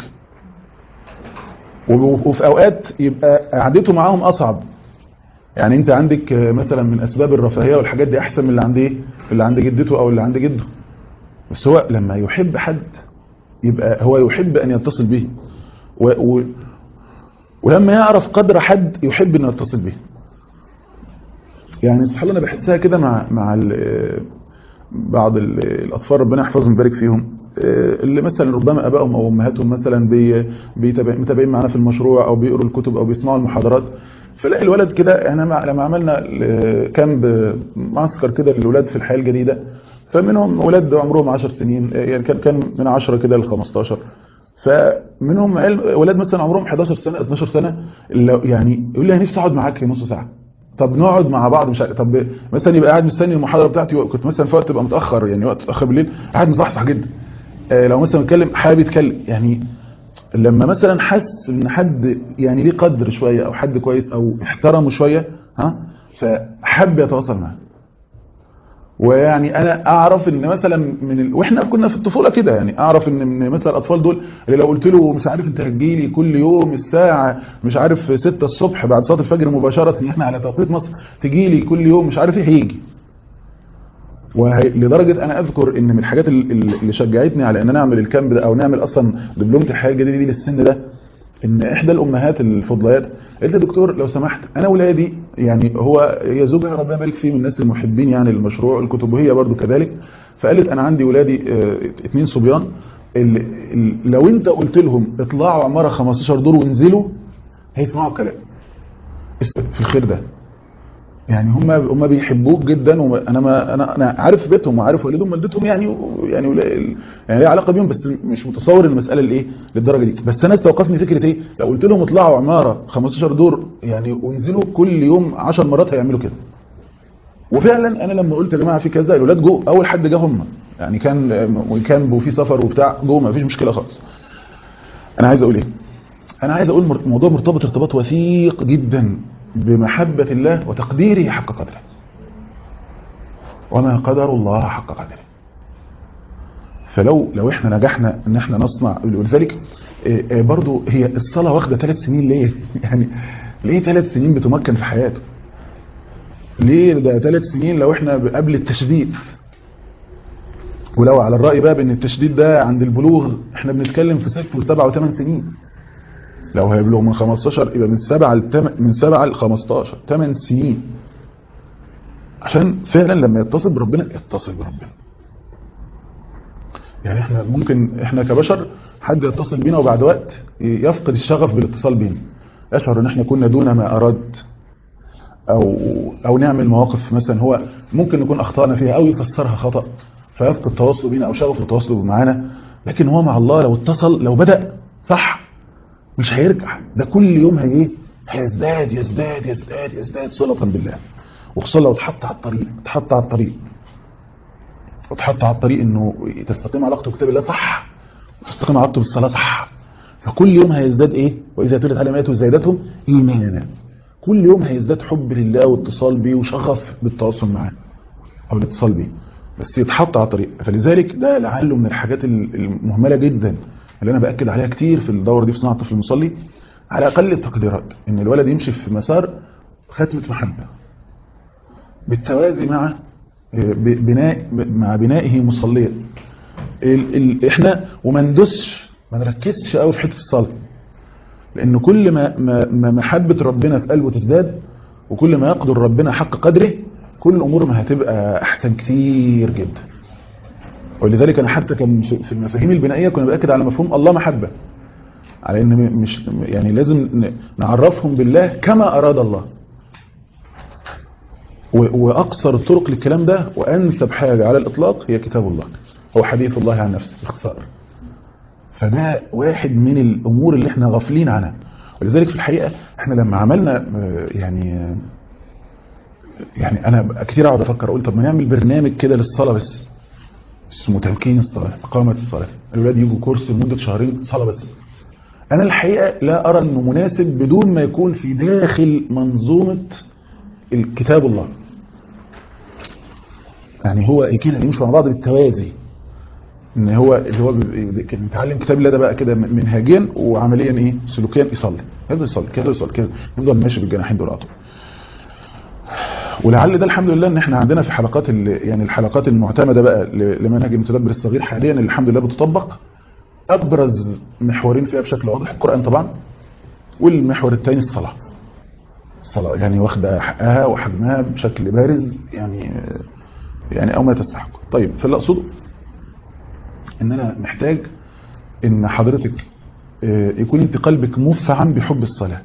وب- وفي اوقات يبقى قعدته معاهم اصعب يعني انت عندك آه، مثلا من اسباب الرفاهيه والحاجات دي احسن من اللي عند ايه اللي عند جدته او اللي عند جده بس هو لما يحب حد يبقى هو يحب ان يتصل به و و ولما يعرف قدر حد يحب انه يتصل به يعني سبحان الله انا بحسها كده مع مع ال- بعض ال- الاطفال ربنا يحفظهم ويبارك فيهم آه، اللي مثلا ربما ابائهم او امهاتهم مثلا بي- بيتابع- متابعين معانا في المشروع او بيقروا الكتب او بيسمعوا المحاضرات فلاقي الولد كده احنا مع- لما عملنا ال- كامب معسكر كده للولاد في الحياه الجديده فمنهم ولاد عمرهم 10 سنين آه، يعني كان كان من 10 كده ل 15 فمنهم عيال- ولاد مثلا عمرهم 11 سنه 12 سنه لو- يعني يقول لي انا نفسي اقعد معاك نص ساعه طب نقعد مع بعض مش عارف طب مثلا يبقى قاعد مستني المحاضره بتاعتي كنت مثلا في وقت تبقى متاخر يعني وقت متاخر بالليل قاعد مصحصح جدا آه، لو مثلا بيتكلم حابب يتكلم يعني لما مثلا حس ان حد يعني ليه قدر شويه او حد كويس او احترمه شويه ها فحب يتواصل معاه ويعني انا اعرف ان مثلا من ال... واحنا كنا في الطفوله كده يعني اعرف ان من مثلا الاطفال دول اللي لو قلت له مش عارف انت هتجيلي كل يوم الساعه مش عارف 6 الصبح بعد صلاه الفجر مباشره احنا على توقيت مصر تجيلي كل يوم مش عارف ايه هيجي ولدرجه انا اذكر ان من الحاجات ال- ال- اللي شجعتني على ان انا اعمل الكامب ده او نعمل اصلا دبلومه الحياه الجديده دي للسن ده ان احدى الامهات الفضليات قالت لي دكتور لو سمحت انا ولادي يعني هو هي زوجها ربنا يبارك فيه من الناس المحبين يعني للمشروع الكتب وهي برضو كذلك فقالت انا عندي ولادي آه، اتنين صبيان ال- ال- لو انت قلت لهم اطلعوا عماره 15 دور وانزلوا هيسمعوا الكلام في الخير ده يعني هم هم بيحبوك جدا وانا ما انا انا عارف بيتهم وعارف والدهم والدتهم يعني يعني ولا- يعني ليه علاقه بيهم بس مش متصور المساله الايه للدرجه دي بس انا استوقفني فكره ايه لو قلت لهم اطلعوا عماره 15 دور يعني وانزلوا كل يوم 10 مرات هيعملوا كده وفعلا انا لما قلت يا جماعه في كذا الاولاد جو اول حد جه هم يعني كان وكان وفي سفر وبتاع جو ما فيش مشكله خالص انا عايز اقول ايه انا عايز اقول مر- موضوع مرتبط ارتباط وثيق جدا بمحبة الله وتقديره حق قدره وما قدر الله حق قدره فلو لو احنا نجحنا ان احنا نصنع ولذلك آه، آه، برضو هي الصلاة واخدة ثلاث سنين ليه يعني ليه ثلاث سنين بتمكن في حياته ليه ده ثلاث سنين لو احنا قبل التشديد ولو على الرأي بقى بان التشديد ده عند البلوغ احنا بنتكلم في ست وسبع وثمان سنين لو هيبلغ من 15 يبقى من 7 ل من 7 ل 15 8 سنين عشان فعلا لما يتصل بربنا يتصل بربنا يعني احنا ممكن احنا كبشر حد يتصل بينا وبعد وقت يفقد الشغف بالاتصال بينا يشعر ان احنا كنا دون ما اراد او او نعمل مواقف مثلا هو ممكن نكون اخطانا فيها او يفسرها خطا فيفقد تواصله بينا او شغف تواصله معانا لكن هو مع الله لو اتصل لو بدا صح مش هيرجع ده كل يوم هي ايه هيزداد يزداد يزداد يزداد صلة بالله وخصوصا لو اتحط على الطريق اتحط على الطريق واتحط على الطريق انه تستقيم علاقته بكتاب الله صح وتستقيم علاقته بالصلاة صح فكل يوم هيزداد ايه واذا تولد على ماته زيادتهم ايمانا كل يوم هيزداد حب لله واتصال بيه وشغف بالتواصل معاه او الاتصال بيه بس يتحط على طريق فلذلك ده لعله من الحاجات المهملة جدا اللي انا باكد عليها كتير في الدوره دي في صناعه الطفل المصلي على اقل التقديرات ان الولد يمشي في مسار ختمه محبه بالتوازي مع بناء مع بنائه مصليا ال ال احنا وما ندسش ما نركزش قوي في حته الصلاه لان كل ما, ما, ما محبه ربنا في قلبه تزداد وكل ما يقدر ربنا حق قدره كل امور ما هتبقى احسن كتير جدا ولذلك انا حتى كان في المفاهيم البنائيه كنا باكد على مفهوم الله محبه على ان مش يعني لازم نعرفهم بالله كما اراد الله واقصر الطرق للكلام ده وانسب حاجه على الاطلاق هي كتاب الله هو حديث الله عن نفسه باختصار فده واحد من الامور اللي احنا غافلين عنها ولذلك في الحقيقه احنا لما عملنا يعني يعني انا كتير اقعد افكر اقول طب ما نعمل برنامج كده للصلاه بس اسمه تمكين الصلاة إقامة الصلاة الأولاد يجوا كورس لمدة شهرين صلاة بس أنا الحقيقة لا أرى أنه مناسب بدون ما يكون في داخل منظومة الكتاب الله يعني هو كده يمشوا مع بعض بالتوازي ان هو اللي هو كان بيتعلم كتاب الله ده بقى كده منهجيا وعمليا ايه سلوكيا يصلي كذا يصلي كذا يصلي كذا يفضل ماشي بالجناحين دول اطول ولعل ده الحمد لله ان احنا عندنا في حلقات يعني الحلقات المعتمده بقى لمنهج المتدبر الصغير حاليا اللي الحمد لله بتطبق ابرز محورين فيها بشكل واضح القران طبعا والمحور الثاني الصلاه الصلاه يعني واخده حقها وحجمها بشكل بارز يعني يعني او ما تستحق طيب فاللي اقصده ان انا محتاج ان حضرتك يكون انت قلبك مفعم بحب الصلاه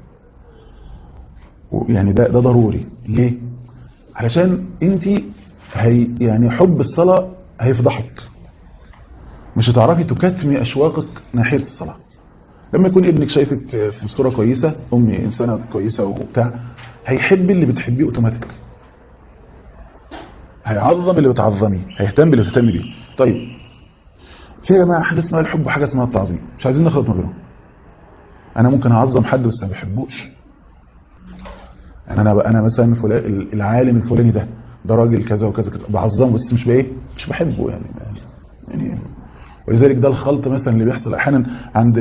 يعني ده ده ضروري ليه علشان انت هي يعني حب الصلاة هيفضحك مش هتعرفي تكتمي اشواقك ناحية الصلاة لما يكون ابنك شايفك في صورة كويسة امي انسانة كويسة وبتاع هيحب اللي بتحبيه اوتوماتيك هيعظم اللي بتعظميه هيهتم باللي بتهتمي بيه طيب في يا جماعه حاجه اسمها الحب وحاجه اسمها التعظيم مش عايزين نخلط ما بينهم انا ممكن اعظم حد بس ما بحبوش يعني انا انا مثلا فلان العالم الفلاني ده ده راجل كذا وكذا كذا بعظمه بس مش بايه مش بحبه يعني يعني ولذلك ده الخلط مثلا اللي بيحصل احيانا عند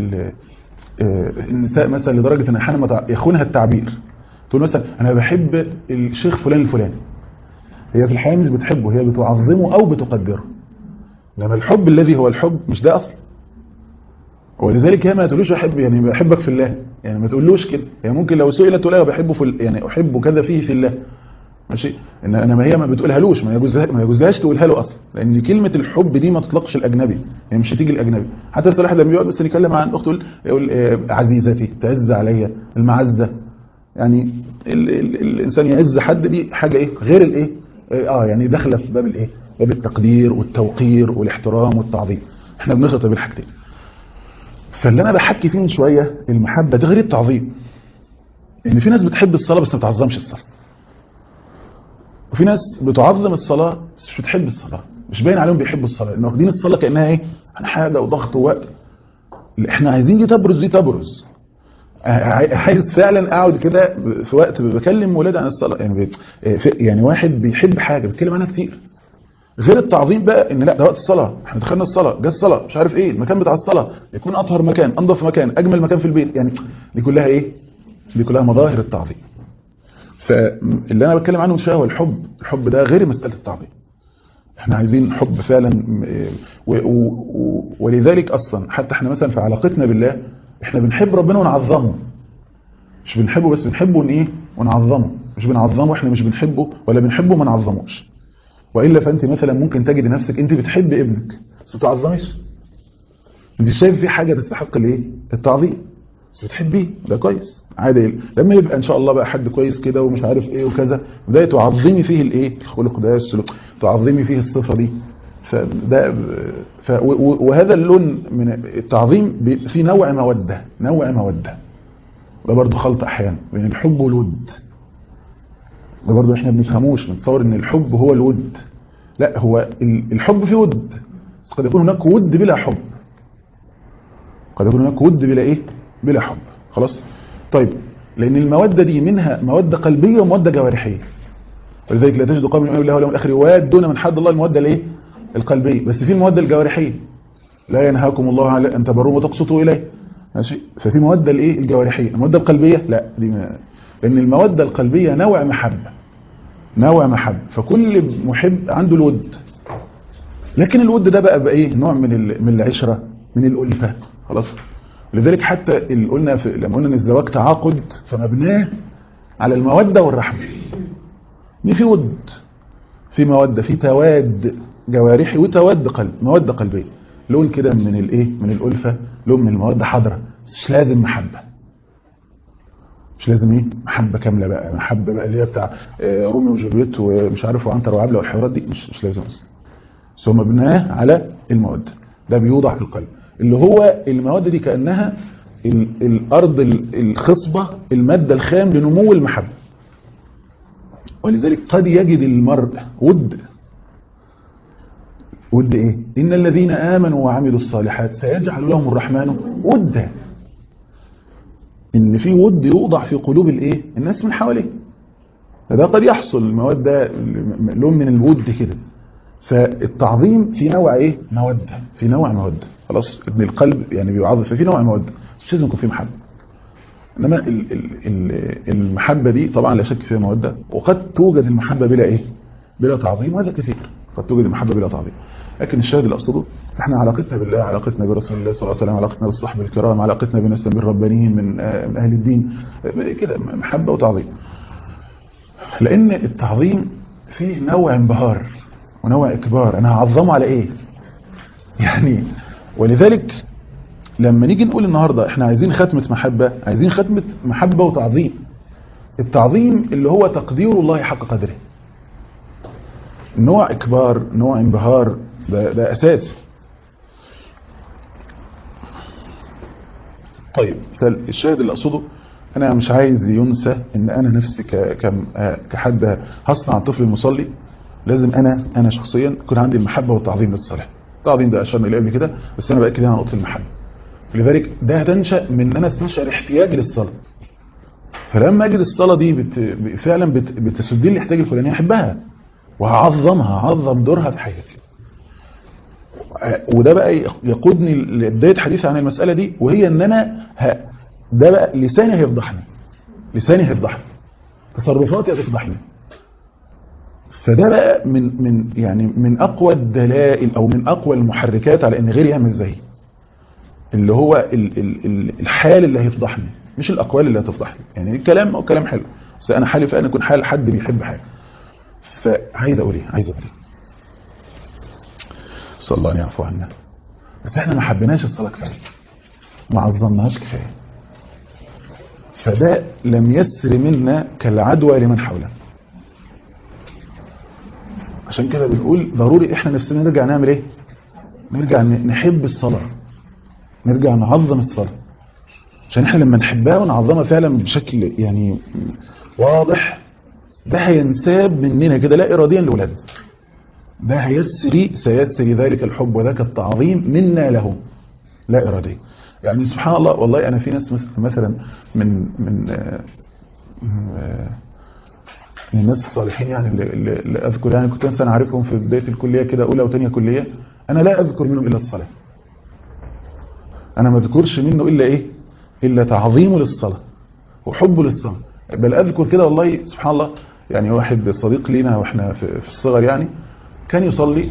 النساء مثلا لدرجه ان احيانا يخونها التعبير تقول مثلا انا بحب الشيخ فلان الفلاني هي في الحقيقه مش بتحبه هي بتعظمه او بتقدره لما الحب الذي هو الحب مش ده اصلا ولذلك هي ما تقولوش احب يعني بحبك في الله يعني ما تقولوش كده يعني ممكن لو سئلت تقول لها بحبه في يعني احب كذا فيه في الله ماشي ان انا ما هي ما بتقولهالوش ما يجوز ما يجوزلهاش تقولها له اصلا لان كلمه الحب دي ما تطلقش الاجنبي يعني مش هتيجي الاجنبي حتى الصراحه لما بيقعد بس يتكلم عن اخته يقول عزيزتي تعز عليا المعزه يعني ال ال الانسان يعز حد دي حاجه ايه غير الايه اه يعني داخله في باب الايه باب التقدير والتوقير والاحترام والتعظيم احنا بنخلط بين الحاجتين فاللي انا بحكي فيه من شويه المحبه ده غير التعظيم ان في ناس بتحب الصلاه بس ما بتعظمش الصلاه وفي ناس بتعظم الصلاه بس مش بتحب الصلاه مش باين عليهم بيحبوا الصلاه لان واخدين الصلاه كانها ايه عن حاجه وضغط ووقت احنا عايزين دي تبرز دي تبرز ع- عايز فعلا اقعد كده في وقت بكلم ولادي عن الصلاه يعني بي- في- يعني واحد بيحب حاجه بيتكلم عنها كتير غير التعظيم بقى ان لا ده وقت الصلاه احنا دخلنا الصلاه جه الصلاه مش عارف ايه المكان بتاع الصلاه يكون اطهر مكان انظف مكان اجمل مكان في البيت يعني دي كلها ايه دي كلها مظاهر التعظيم فاللي انا بتكلم عنه من شويه هو الحب الحب ده غير مساله التعظيم احنا عايزين حب فعلا م- و و و ولذلك اصلا حتى احنا مثلا في علاقتنا بالله احنا بنحب ربنا ونعظمه مش بنحبه بس بنحبه ون ايه ونعظمه مش بنعظمه احنا مش بنحبه ولا بنحبه ما نعظموش والا فانت مثلا ممكن تجد نفسك انت بتحب ابنك بس ما تعظميش انت شايف في حاجه تستحق الايه التعظيم بس بتحبيه ده كويس عادي لما يبقى ان شاء الله بقى حد كويس كده ومش عارف ايه وكذا بدايه تعظمي فيه الايه الخلق ده السلوك تعظمي فيه الصفه دي فده ف و- و- وهذا اللون من التعظيم بي- فيه نوع موده نوع موده ده برضه خلط احيانا بين الحب والود ده برضه احنا بنفهموش بنتصور ان الحب هو الود لا هو ال- الحب فيه ود بس قد يكون هناك ود بلا حب قد يكون هناك ود بلا ايه بلا حب خلاص طيب لان الموده دي منها موده قلبيه وموده جوارحيه ولذلك لا تجد قوم يؤمنون بالله واليوم الاخر يوادون من حد الله الموده الايه القلبيه بس في الموده الجوارحيه لا ينهاكم الله على ان تبروا وتقسطوا اليه ماشي ففي موده الايه الجوارحيه الموده القلبيه لا دي ما لان الموده القلبيه نوع محبه نوع محبه فكل محب عنده الود لكن الود ده بقى بقى ايه نوع من ال- من العشره من الالفه خلاص لذلك حتى اللي قلنا في لما قلنا ان الزواج تعاقد فمبناه على الموده والرحمه دي في ود في موده في تواد جوارحي وتواد قلب موده قلبيه لون كده من الايه من الالفه لون من الموده حاضره بس مش لازم محبه مش لازم ايه محبه كامله بقى محبه بقى اللي هي بتاع آه، روميو وجولييت ومش عارف وعنتر وعبله والحوارات دي مش, مش لازم اصلا بس هو مبناه على الموده ده بيوضع في القلب اللي هو المواد دي كانها ال- الارض ال- الخصبه الماده الخام لنمو المحبه ولذلك قد يجد المرء ود ود ايه ان الذين امنوا وعملوا الصالحات سيجعل لهم الرحمن ودا ان في ود يوضع في قلوب الايه الناس من حواليه فده قد يحصل المواد ده لون من الود كده فالتعظيم في نوع ايه موده في نوع موده خلاص ابن القلب يعني بيعظم ففي نوع موده مش لازم يكون فيه محبه انما ال- ال- ال- المحبه دي طبعا لا شك فيها موده وقد توجد المحبه بلا ايه بلا تعظيم وهذا كثير قد توجد المحبه بلا تعظيم لكن الشاهد اللي اقصده احنا علاقتنا بالله علاقتنا برسول الله صلى الله عليه وسلم علاقتنا بالصحب الكرام علاقتنا بناس من الربانيين من آه، من اهل الدين آه، كده محبه وتعظيم لان التعظيم فيه نوع انبهار ونوع اكبار انا هعظمه على ايه يعني ولذلك لما نيجي نقول النهاردة احنا عايزين ختمة محبة عايزين ختمة محبة وتعظيم التعظيم اللي هو تقدير الله حق قدره نوع اكبار نوع انبهار ده, ده اساسي طيب الشاهد اللي اقصده انا مش عايز ينسى ان انا نفسي ك- كم- آه، كحد هصنع الطفل المصلي لازم انا انا شخصيا يكون عندي المحبه والتعظيم للصلاه التعظيم ده اشرنا اليه قبل كده بس انا باكد هنا نقطه المحبه لذلك ده هتنشا من ان انا استنشر احتياجي للصلاه فلما اجد الصلاه دي بت... ب- فعلا بت... بتسد لي الاحتياج الفلاني احبها وهعظمها هعظم دورها في حياتي وده بقى يقودني لبدايه حديثي عن المساله دي وهي ان انا ه... ده بقى لساني هيفضحني لساني هيفضحني تصرفاتي هتفضحني فده بقى من من يعني من اقوى الدلائل او من اقوى المحركات على ان غيري يعمل زيي اللي هو ال ال ال الحال اللي هيفضحني مش الاقوال اللي هتفضحني يعني الكلام او كلام حلو بس انا حالي فانا اكون حال حد بيحب حاجه فعايز اقول ايه عايز اقول ايه صلى الله عليه يعفو عنا بس احنا ما حبيناش الصلاه كفايه ما عظمناهاش كفايه فده لم يسر منا كالعدوى لمن حولنا عشان كده بنقول ضروري احنا نفسنا نرجع نعمل ايه نرجع نحب الصلاة نرجع نعظم الصلاة عشان احنا لما نحبها ونعظمها فعلا بشكل يعني واضح ده هينساب مننا كده لا اراديا لولادنا ده هيسري سيسري ذلك الحب وذاك التعظيم منا له لا اراديا يعني سبحان الله والله انا في ناس مس- مثلا من من آه، آه، من الناس الصالحين يعني اللي, اللي اللي اذكر يعني كنت مثلا عارفهم في بدايه الكليه كده اولى وثانيه كليه انا لا اذكر منهم الا الصلاه انا ما اذكرش منه الا ايه الا تعظيمه للصلاه وحبه للصلاه بل اذكر كده والله سبحان الله يعني واحد صديق لينا واحنا في, في الصغر يعني كان يصلي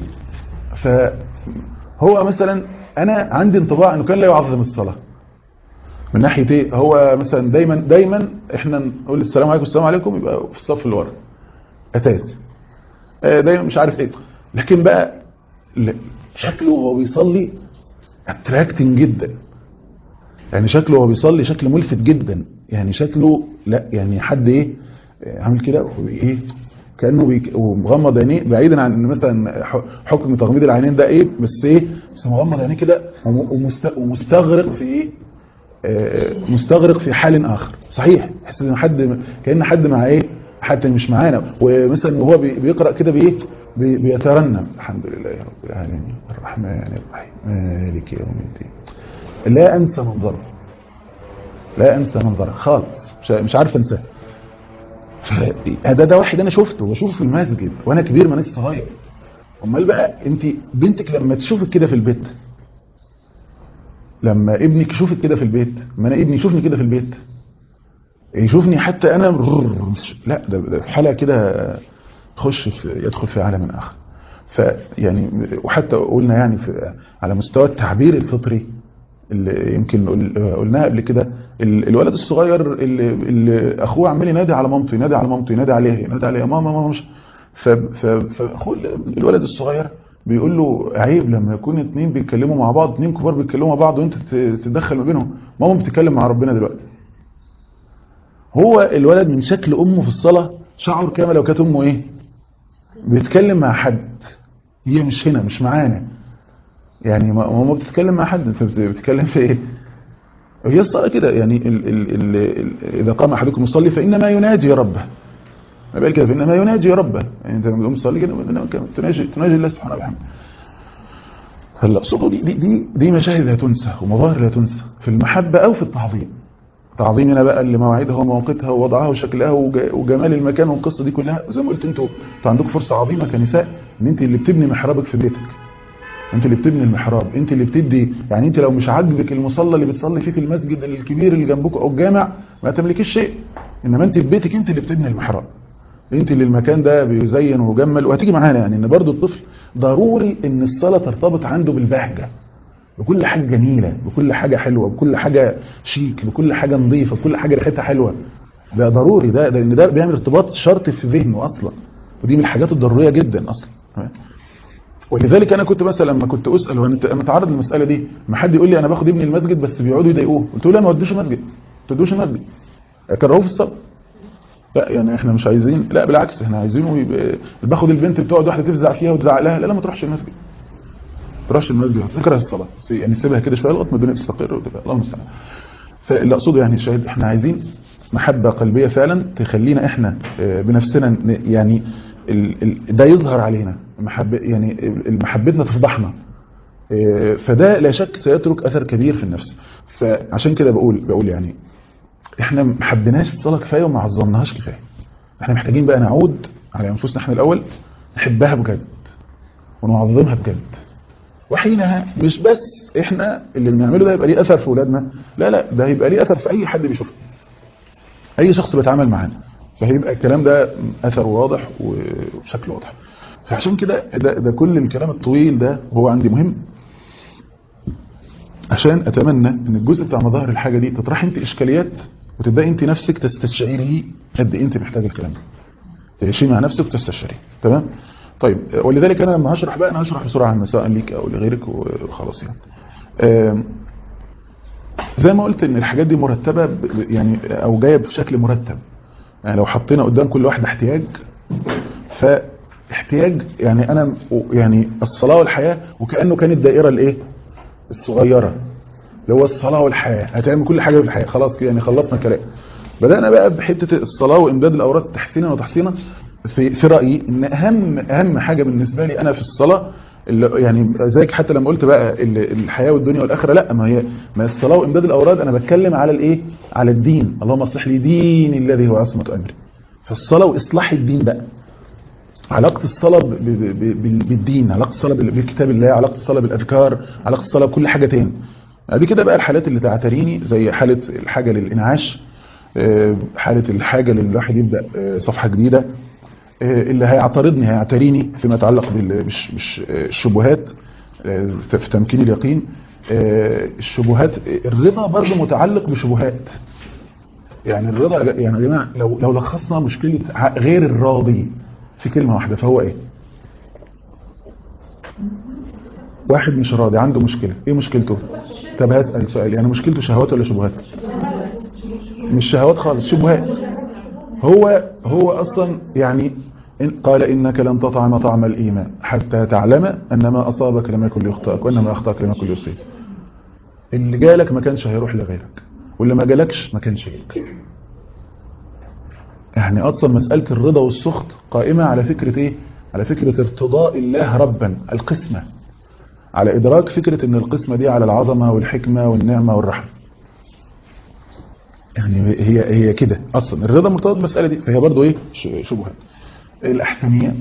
فهو مثلا انا عندي انطباع انه كان لا يعظم الصلاه من ناحيه ايه هو مثلا دايما دايما احنا نقول السلام عليكم السلام عليكم يبقى في الصف اللي ورا اساسي آه، دايما مش عارف ايه لكن بقى ل- شكله وهو بيصلي اتراكتنج جدا يعني شكله وهو بيصلي شكل ملفت جدا يعني شكله لا يعني حد ايه آه، عامل كده وايه كانه بيك ومغمض عينيه بعيدا عن ان مثلا ح- حكم تغميض العينين ده ايه بس ايه بس مغمض عينيه كده وم- ومست- ومستغرق في ايه آه، مستغرق في حال اخر صحيح حس ان حد كان حد مع ايه حتى مش معانا ومثلا وهو بي- بيقرا كده بايه بي- بيترنم الحمد لله رب العالمين الرحمن الرحيم مالك يوم الدين لا انسى منظره لا انسى منظره خالص مش مش عارف انساه ف- ده ده واحد انا شفته بشوفه في المسجد وانا كبير ما لسه صغير امال بقى انت بنتك لما تشوفك كده في البيت لما ابنك يشوفك كده في البيت ما انا ابني يشوفني كده في البيت يشوفني حتى انا مش- لا ده, ده في حاله كده خش في يدخل في عالم اخر فيعني وحتى قلنا يعني في على مستوى التعبير الفطري اللي يمكن قل- قلناها قبل كده ال- الولد الصغير اللي, اللي اخوه عمال ينادي على مامته ينادي على مامته ينادي عليها ينادي عليها ماما ماما مش ف- ف- فاخوه الولد الصغير بيقول له عيب لما يكون اتنين بيتكلموا مع بعض اتنين كبار بيتكلموا مع بعض وانت ت- تتدخل ما بينهم ماما بتتكلم مع ربنا دلوقتي هو الولد من شكل امه في الصلاه شعر كما لو كانت امه ايه بيتكلم مع حد هي مش هنا مش معانا يعني ما- ماما بتتكلم مع حد انت بت- بتتكلم في ايه هي الصلاه كده يعني ال ال ال ال اذا قام احدكم يصلي فانما يناجي ربه ما بالك كده فانما يناجي ربه يعني انت لما تقوم تصلي كده إنما كده تناجي تناجي الله سبحانه وتعالى هلا اقصد دي دي دي, دي مشاهد لا تنسى ومظاهر لا تنسى في المحبه او في التعظيم تعظيمنا بقى لمواعيدها ومواقيتها ووضعها وشكلها وج- وجمال المكان والقصه دي كلها زي ما قلت انتوا انتوا عندكم فرصه عظيمه كنساء ان انت اللي بتبني محرابك في بيتك انت اللي بتبني المحراب انت اللي بتدي يعني انت لو مش عاجبك المصلى اللي بتصلي فيه في المسجد الكبير اللي جنبك او الجامع ما تملكيش شيء انما انت في بيتك انت اللي بتبني المحراب انت اللي المكان ده بيزين ويجمل وهتيجي معانا يعني ان برضو الطفل ضروري ان الصلاه ترتبط عنده بالبهجه بكل حاجه جميله بكل حاجه حلوه بكل حاجه شيك بكل حاجه نظيفه بكل حاجه ريحتها حلوه ده ضروري ده ده ان ده بيعمل ارتباط شرط في ذهنه اصلا ودي من الحاجات الضروريه جدا اصلا تمام؟ ولذلك انا كنت مثلا لما كنت اسال وانا متعرض للمساله دي ما حد يقول لي انا باخد ابني المسجد بس بيقعدوا يضايقوه قلت له لا ما ودوش المسجد ما تودوش المسجد كرهوه في الصلاه لا يعني احنا مش عايزين لا بالعكس احنا عايزينه يبقى باخد البنت بتقعد واحده تفزع فيها وتزعق لها لا لا ما تروحش المسجد ما تروحش المسجد تكره الصلاه بس يعني سيبها كده شويه لغايه ما الدنيا تستقر وتبقى الله المستعان فاللي اقصده يعني الشاهد احنا عايزين محبه قلبيه فعلا تخلينا احنا آه، بنفسنا ن- يعني ال- ال- ده يظهر علينا محبه يعني ال- محبتنا تفضحنا آه، فده لا شك سيترك اثر كبير في النفس فعشان كده بقول بقول يعني احنا ما حبيناش الصلاه كفايه وما عظمناهاش كفايه احنا محتاجين بقى نعود على انفسنا احنا الاول نحبها بجد ونعظمها بجد وحينها مش بس احنا اللي بنعمله ده يبقى ليه اثر في اولادنا لا لا ده هيبقى ليه اثر في اي حد بيشوفنا اي شخص بيتعامل معانا فهيبقى الكلام ده اثر واضح وشكل واضح فعشان كده ده, ده كل الكلام الطويل ده هو عندي مهم عشان اتمنى ان الجزء بتاع مظاهر الحاجه دي تطرح انت اشكاليات وتبداي انت نفسك تستشعري قد ايه انت محتاج الكلام ده تعيشي مع نفسك وتستشعري تمام طيب ولذلك انا لما هشرح بقى انا هشرح بسرعه سواء ليك او لغيرك وخلاص يعني آم، زي ما قلت ان الحاجات دي مرتبه ب- ب- يعني او جايه بشكل مرتب يعني لو حطينا قدام كل واحد احتياج فاحتياج يعني انا يعني الصلاه والحياه وكانه كانت دائره الايه الصغيره اللي هو الصلاه والحياه هتعمل كل حاجه في الحياه خلاص كده يعني خلصنا كلام بدانا بقى بحته الصلاه وامداد الاوراد تحسينا وتحسينا في في رايي ان اهم اهم حاجه بالنسبه لي انا في الصلاه اللي يعني زيك حتى لما قلت بقى ال- الحياه والدنيا والاخره لا ما هي ما الصلاه وامداد الاوراد انا بتكلم على الايه على الدين اللهم اصلح لي ديني الذي هو عصمه امري فالصلاه واصلاح الدين بقى علاقة الصلاة ب- ب- ب- بال- بالدين علاقة الصلاة بال- بكتاب الله علاقة الصلاة بالأذكار علاقة الصلاة بكل حاجة تاني بعد كده بقى الحالات اللي تعتريني زي حالة الحاجة للإنعاش آه، حالة الحاجة اللي الواحد يبدأ آه، صفحة جديدة آه، اللي هيعترضني هيعتريني فيما يتعلق بال- بالش- بالش- آه، الشبهات آه، في تمكين اليقين آه، الشبهات الرضا برضه متعلق بشبهات يعني الرضا يعني يا جماعه لو لو لخصنا مشكله ع- غير الراضي في كلمه واحده فهو ايه؟ واحد مش راضي عنده مشكله ايه مشكلته؟ طب هسال سؤال يعني مشكلته شهوات ولا شبهات؟ مش شهوات خالص شبهات هو هو اصلا يعني إن قال انك لن تطعم طعم الايمان حتى تعلم ان ما اصابك لم يكن ليخطئك وان ما اخطاك لم يكن ليصيبك اللي جالك ما كانش هيروح لغيرك واللي ما جالكش ما كانش ليك يعني اصلا مساله الرضا والسخط قائمه على فكره ايه على فكره ارتضاء الله ربا القسمه على ادراك فكره ان القسمه دي على العظمه والحكمه والنعمه والرحمه يعني هي هي كده اصلا الرضا مرتبط بالمساله دي فهي برضو ايه ش- شبهات الاحسنيه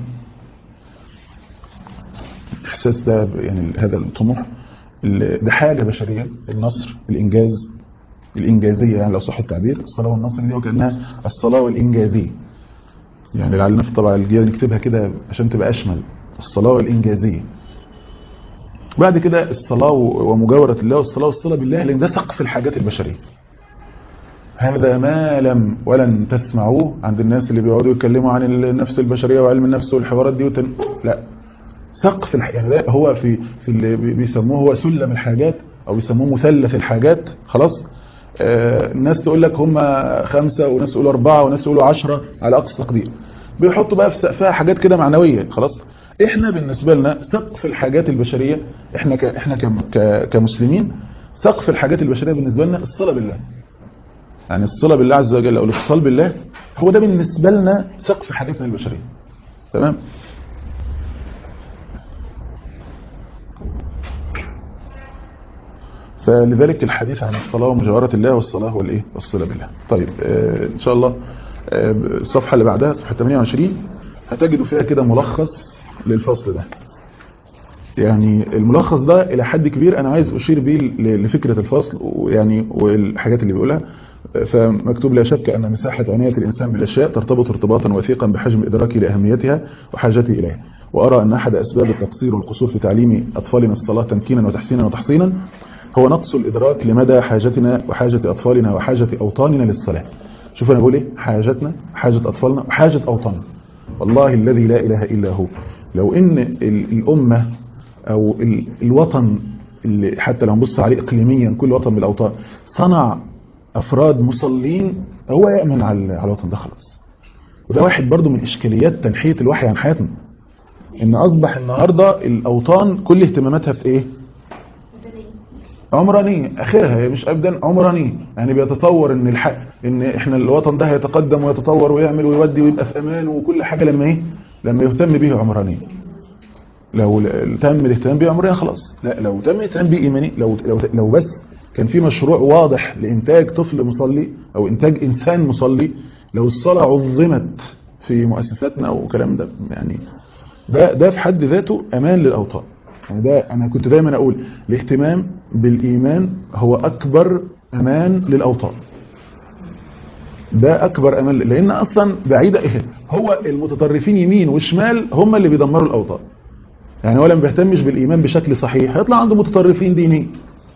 الاحساس ده ب- يعني هذا الطموح ال- ده حاجه بشريه النصر الانجاز الانجازيه يعني لو صح التعبير الصلاه والنصر دي وكانها الصلاه والانجازيه يعني لعلنا في طبعا الجيل نكتبها كده عشان تبقى اشمل الصلاه والانجازيه بعد كده الصلاه و- ومجاوره الله والصلاه والصلاه بالله لان ده سقف الحاجات البشريه هذا ما لم ولن تسمعوه عند الناس اللي بيقعدوا يتكلموا عن النفس البشرية وعلم النفس والحوارات دي وتن... لا سقف الح... يعني ده هو في في اللي بي- بيسموه هو سلم الحاجات او بيسموه مثلث الحاجات خلاص آه الناس تقول لك هم خمسة وناس يقولوا أربعة وناس يقولوا عشرة على أقصى تقدير بيحطوا بقى في سقفها حاجات كده معنوية خلاص احنا بالنسبة لنا سقف الحاجات البشرية احنا ك... احنا ك... ك... كمسلمين سقف الحاجات البشرية بالنسبة لنا الصلاة بالله يعني الصلة بالله عز وجل أو الاتصال بالله هو ده بالنسبة لنا سقف حاجتنا البشرية تمام فلذلك الحديث عن الصلاة ومجاورة الله والصلاة والإيه والصلة بالله طيب آه إن شاء الله آه الصفحة اللي بعدها صفحة 28 هتجدوا فيها كده ملخص للفصل ده يعني الملخص ده إلى حد كبير أنا عايز أشير بيه ل- لفكرة الفصل ويعني والحاجات اللي بيقولها فمكتوب لا شك أن مساحة عناية الإنسان بالأشياء ترتبط ارتباطا وثيقا بحجم إدراكه لأهميتها وحاجته إليها وأرى أن أحد أسباب التقصير والقصور في تعليم أطفالنا الصلاة تمكينا وتحسينا وتحصينا هو نقص الإدراك لمدى حاجتنا وحاجة أطفالنا وحاجة أوطاننا للصلاة شوف أنا بقول إيه حاجتنا حاجة أطفالنا وحاجة أوطاننا والله الذي لا إله إلا هو لو إن ال- الأمة أو ال- الوطن اللي حتى لو نبص عليه إقليميا كل وطن من الأوطان صنع أفراد مصلين هو يأمن على على الوطن ده خلاص وده واحد برضو من إشكاليات تنحية الوحي عن حياتنا إن أصبح النهاردة الأوطان كل اهتماماتها في إيه عمرانية اخرها هي مش ابدا عمرانية يعني بيتصور ان الحق ان احنا الوطن ده هيتقدم ويتطور ويعمل ويودي ويبقى في امان وكل حاجة لما ايه لما يهتم به عمرانية لو ل- تم الاهتمام به عمرانية خلاص لا لو تم الاهتمام به ايماني لو لو لو بس كان في مشروع واضح لانتاج طفل مصلي او انتاج انسان مصلي لو الصلاة عظمت في مؤسساتنا والكلام ده يعني ده ده في حد ذاته امان للاوطان يعني ده انا كنت دايما اقول الاهتمام بالايمان هو اكبر امان للاوطان ده اكبر امان لان اصلا بعيده ايه هو المتطرفين يمين وشمال هم اللي بيدمروا الاوطان يعني هو لما بيهتمش بالايمان بشكل صحيح هيطلع عنده متطرفين دينيين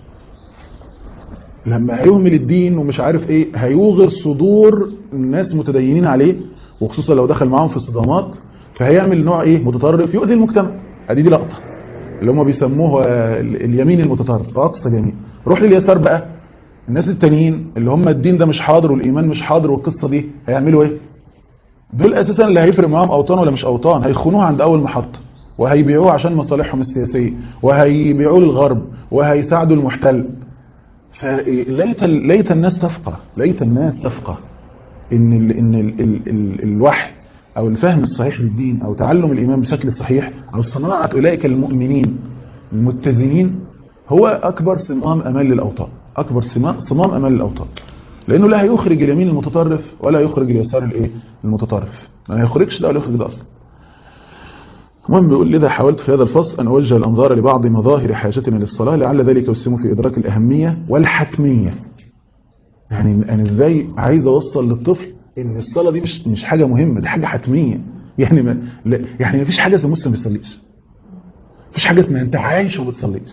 لما هيهمل الدين ومش عارف ايه هيوغر صدور الناس متدينين عليه وخصوصا لو دخل معاهم في صدامات فهيعمل نوع ايه متطرف يؤذي المجتمع ادي دي لقطه اللي هم بيسموه آه، ال- اليمين المتطرف اقصى اليمين روح لليسار بقى الناس التانيين اللي هم الدين ده مش حاضر والايمان مش حاضر والقصه دي هيعملوا ايه دول اساسا اللي هيفرق معاهم اوطان ولا مش اوطان هيخونوها عند اول محطه وهيبيعوه عشان مصالحهم السياسيه وهيبيعوه للغرب وهيساعدوا المحتل فليت ليت الناس تفقه ليت الناس تفقه ان ال ان ال ال ال الوحي او الفهم الصحيح للدين او تعلم الايمان بشكل صحيح او صناعه اولئك المؤمنين المتزنين هو اكبر صمام امان للاوطان اكبر صمام صمام امان للاوطان لانه لا هيخرج اليمين المتطرف ولا يخرج اليسار الايه المتطرف ما هيخرجش ده ولا يخرج ده اصلا المهم بيقول لذا حاولت في هذا الفصل أن أوجه الأنظار لبعض مظاهر حاجتنا للصلاة لعل ذلك يسهم في إدراك الأهمية والحتمية يعني أنا إزاي عايز أوصل للطفل إن الصلاة دي مش مش حاجة مهمة دي حاجة حتمية يعني ما لا يعني ما فيش حاجة اسمها مسلم ما بيصليش مفيش حاجة اسمها أنت عايش وما بتصليش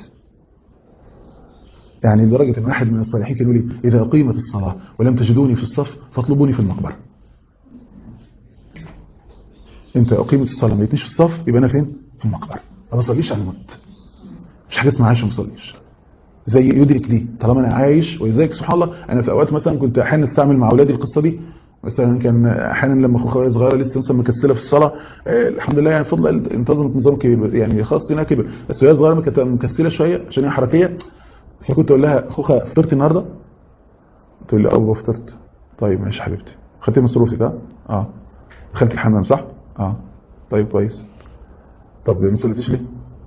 يعني لدرجة أن أحد من الصالحين كانوا لي إذا قيمت الصلاة ولم تجدوني في الصف فاطلبوني في المقبرة انت اقيمت الصلاه ما لقيتنيش في الصف يبقى انا فين في المقبره ما بصليش على الموت مش حاجه اسمها عايش وما بصليش زي يدرك دي طالما انا عايش ولذلك سبحان الله انا في اوقات مثلا كنت احيانا استعمل مع اولادي القصه دي مثلا كان احيانا لما اخويا صغيره لسه مثلا مكسله في الصلاه آه، الحمد لله يعني فضل انتظمت نظام كبير يعني خلاص هنا كبر بس وهي صغيره كانت مكسله شويه عشان هي حركيه فكنت اقول لها اخوها فطرتي النهارده؟ تقول لي اه فطرت طيب ماشي حبيبتي خدتي مصروفك اه اه دخلت الحمام صح؟ اه طيب كويس طب ما صليتيش ليه؟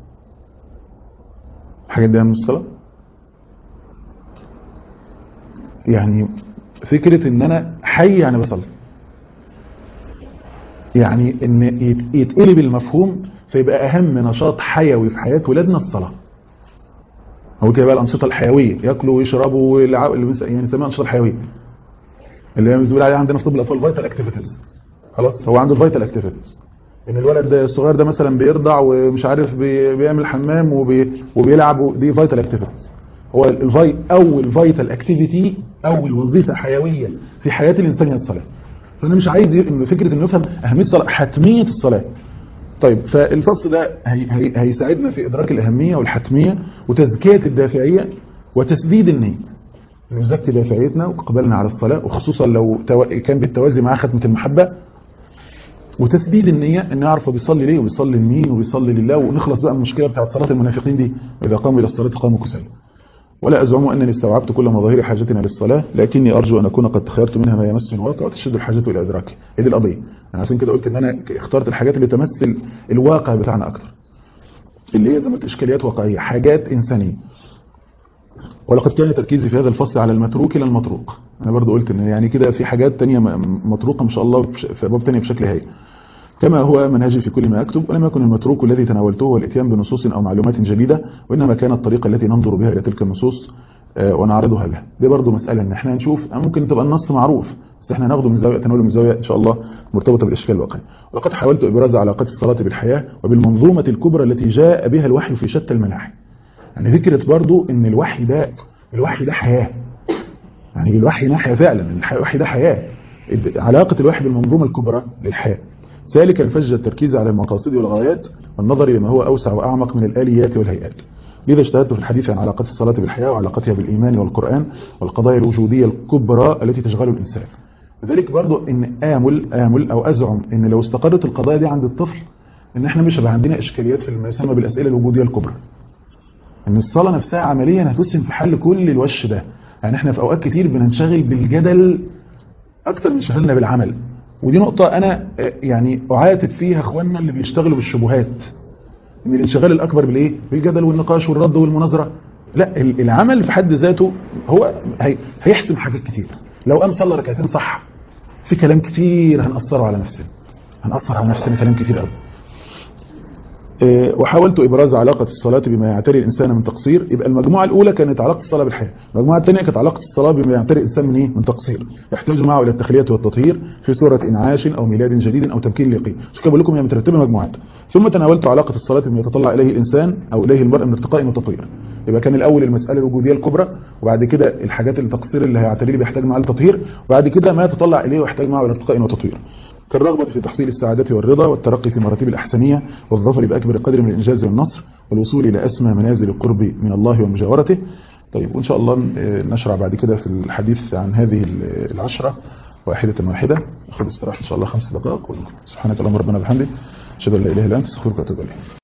الحاجات دي من الصلاه؟ يعني فكره ان انا حي يعني بصلي يعني ان يت- يتقلب المفهوم فيبقى اهم نشاط حيوي في حياه ولادنا الصلاه هو كده بقى الانشطه الحيويه ياكلوا ويشربوا ويلعبوا اللي بنس- يعني نسميها الانشطه الحيويه اللي هي بنقول عليها عندنا في طب الاطفال فيتال اكتيفيتيز خلاص هو عنده فيتال اكتيفيتيز ان الولد ده الصغير ده مثلا بيرضع ومش عارف بي بيعمل حمام وبي وبيلعب و- دي فيتال اكتيفيتيز هو الفي اول فيتال اكتيفيتي اول وظيفه حيويه في حياه الانسان هي الصلاه فانا مش عايز ي- إن فكره انه يفهم اهميه الصلاه حتميه الصلاه طيب فالفصل ده هي هي هيساعدنا في ادراك الاهميه والحتميه وتزكيه الدافعيه وتسديد النيه نزكي دافعيتنا وقبلنا على الصلاه وخصوصا لو تو... كان بالتوازي مع ختمه المحبه وتسديد النية ان يعرف هو بيصلي ليه وبيصلي لمين وبيصلي لله ونخلص بقى من المشكله بتاعت صلاه المنافقين دي واذا قاموا الى الصلاه قاموا كسالى ولا ازعم انني استوعبت كل مظاهر حاجتنا للصلاه لكني ارجو ان اكون قد تخيرت منها ما يمس الواقع وتشد الحاجه الى ادراكه هي دي القضيه انا عشان كده قلت ان انا اخترت الحاجات اللي تمثل الواقع بتاعنا اكتر اللي هي زي ما قلت اشكاليات واقعيه حاجات انسانيه ولقد كان تركيزي في هذا الفصل على المتروك الى المطروق انا برضو قلت ان يعني كده في حاجات تانية م- مطروقه ان شاء الله بش- في ابواب تانية بشكل هايل كما هو منهجي في كل ما أكتب ولم يكن المتروك الذي تناولته هو الاتيان بنصوص أو معلومات جديدة وإنما كانت الطريقة التي ننظر بها إلى تلك النصوص آه، ونعرضها بها دي برضو مسألة إن احنا نشوف آه، ممكن تبقى النص معروف بس احنا ناخده من زاوية تناوله من زاوية إن شاء الله مرتبطة بالإشكال الواقعي ولقد حاولت إبراز علاقة الصلاة بالحياة وبالمنظومة الكبرى التي جاء بها الوحي في شتى المناحي يعني فكرة برضو إن الوحي ده الوحي ده حياة يعني بالوحي ناحية فعلا الح- الوحي ده حياة علاقة الوحي بالمنظومة الكبرى للحياة سالكا فج التركيز على المقاصد والغايات والنظر لما هو أوسع وأعمق من الآليات والهيئات لذا اجتهدت في الحديث عن علاقة الصلاة بالحياة وعلاقتها بالإيمان والقرآن والقضايا الوجودية الكبرى التي تشغل الإنسان لذلك برضو إن آمل آمل أو أزعم إن لو استقرت القضايا دي عند الطفل إن إحنا مش هيبقى عندنا إشكاليات في ما يسمى بالأسئلة الوجودية الكبرى ان الصلاه نفسها عمليا هتسهم في حل كل الوش ده يعني احنا في اوقات كتير بننشغل بالجدل اكتر من شغلنا بالعمل ودي نقطة أنا آه، يعني أعاتب فيها إخواننا اللي بيشتغلوا بالشبهات إن الانشغال الأكبر بالإيه؟ بالجدل والنقاش والرد والمناظرة لا ال- العمل في حد ذاته هو هي هيحسم حاجات كتير لو قام صلى ركعتين صح في كلام كتير هنأثره على نفسنا هنأثر على نفسنا كلام كتير قوي آه، وحاولت إبراز علاقة الصلاة بما يعتري الإنسان من تقصير يبقى المجموعة الأولى كانت علاقة الصلاة بالحياة المجموعة الثانية كانت علاقة الصلاة بما يعتري الإنسان من إيه؟ من تقصير يحتاج معه إلى التخلية والتطهير في صورة إنعاش أو ميلاد جديد أو تمكين ليقين مش كده بقول لكم هي مترتبة مجموعات ثم تناولت علاقة الصلاة بما يتطلع إليه الإنسان أو إليه المرء من ارتقاء وتطوير يبقى كان الأول المسألة الوجودية الكبرى وبعد كده الحاجات التقصير اللي هيعتري لي بيحتاج معاه التطهير وبعد كده ما يتطلع إليه ويحتاج معه إلى ارتقاء وتطوير كالرغبة في تحصيل السعادة والرضا والترقي في مراتب الأحسنية والظفر بأكبر قدر من الإنجاز والنصر والوصول إلى أسمى منازل القرب من الله ومجاورته طيب وإن شاء الله آه، نشرع بعد كده في الحديث عن هذه ال- العشرة واحدة واحدة ناخد استراحة إن شاء الله خمس دقائق سبحانك اللهم ربنا بحمدك أشهد أن لا إله إلا أنت أستغفرك وأتوب إليك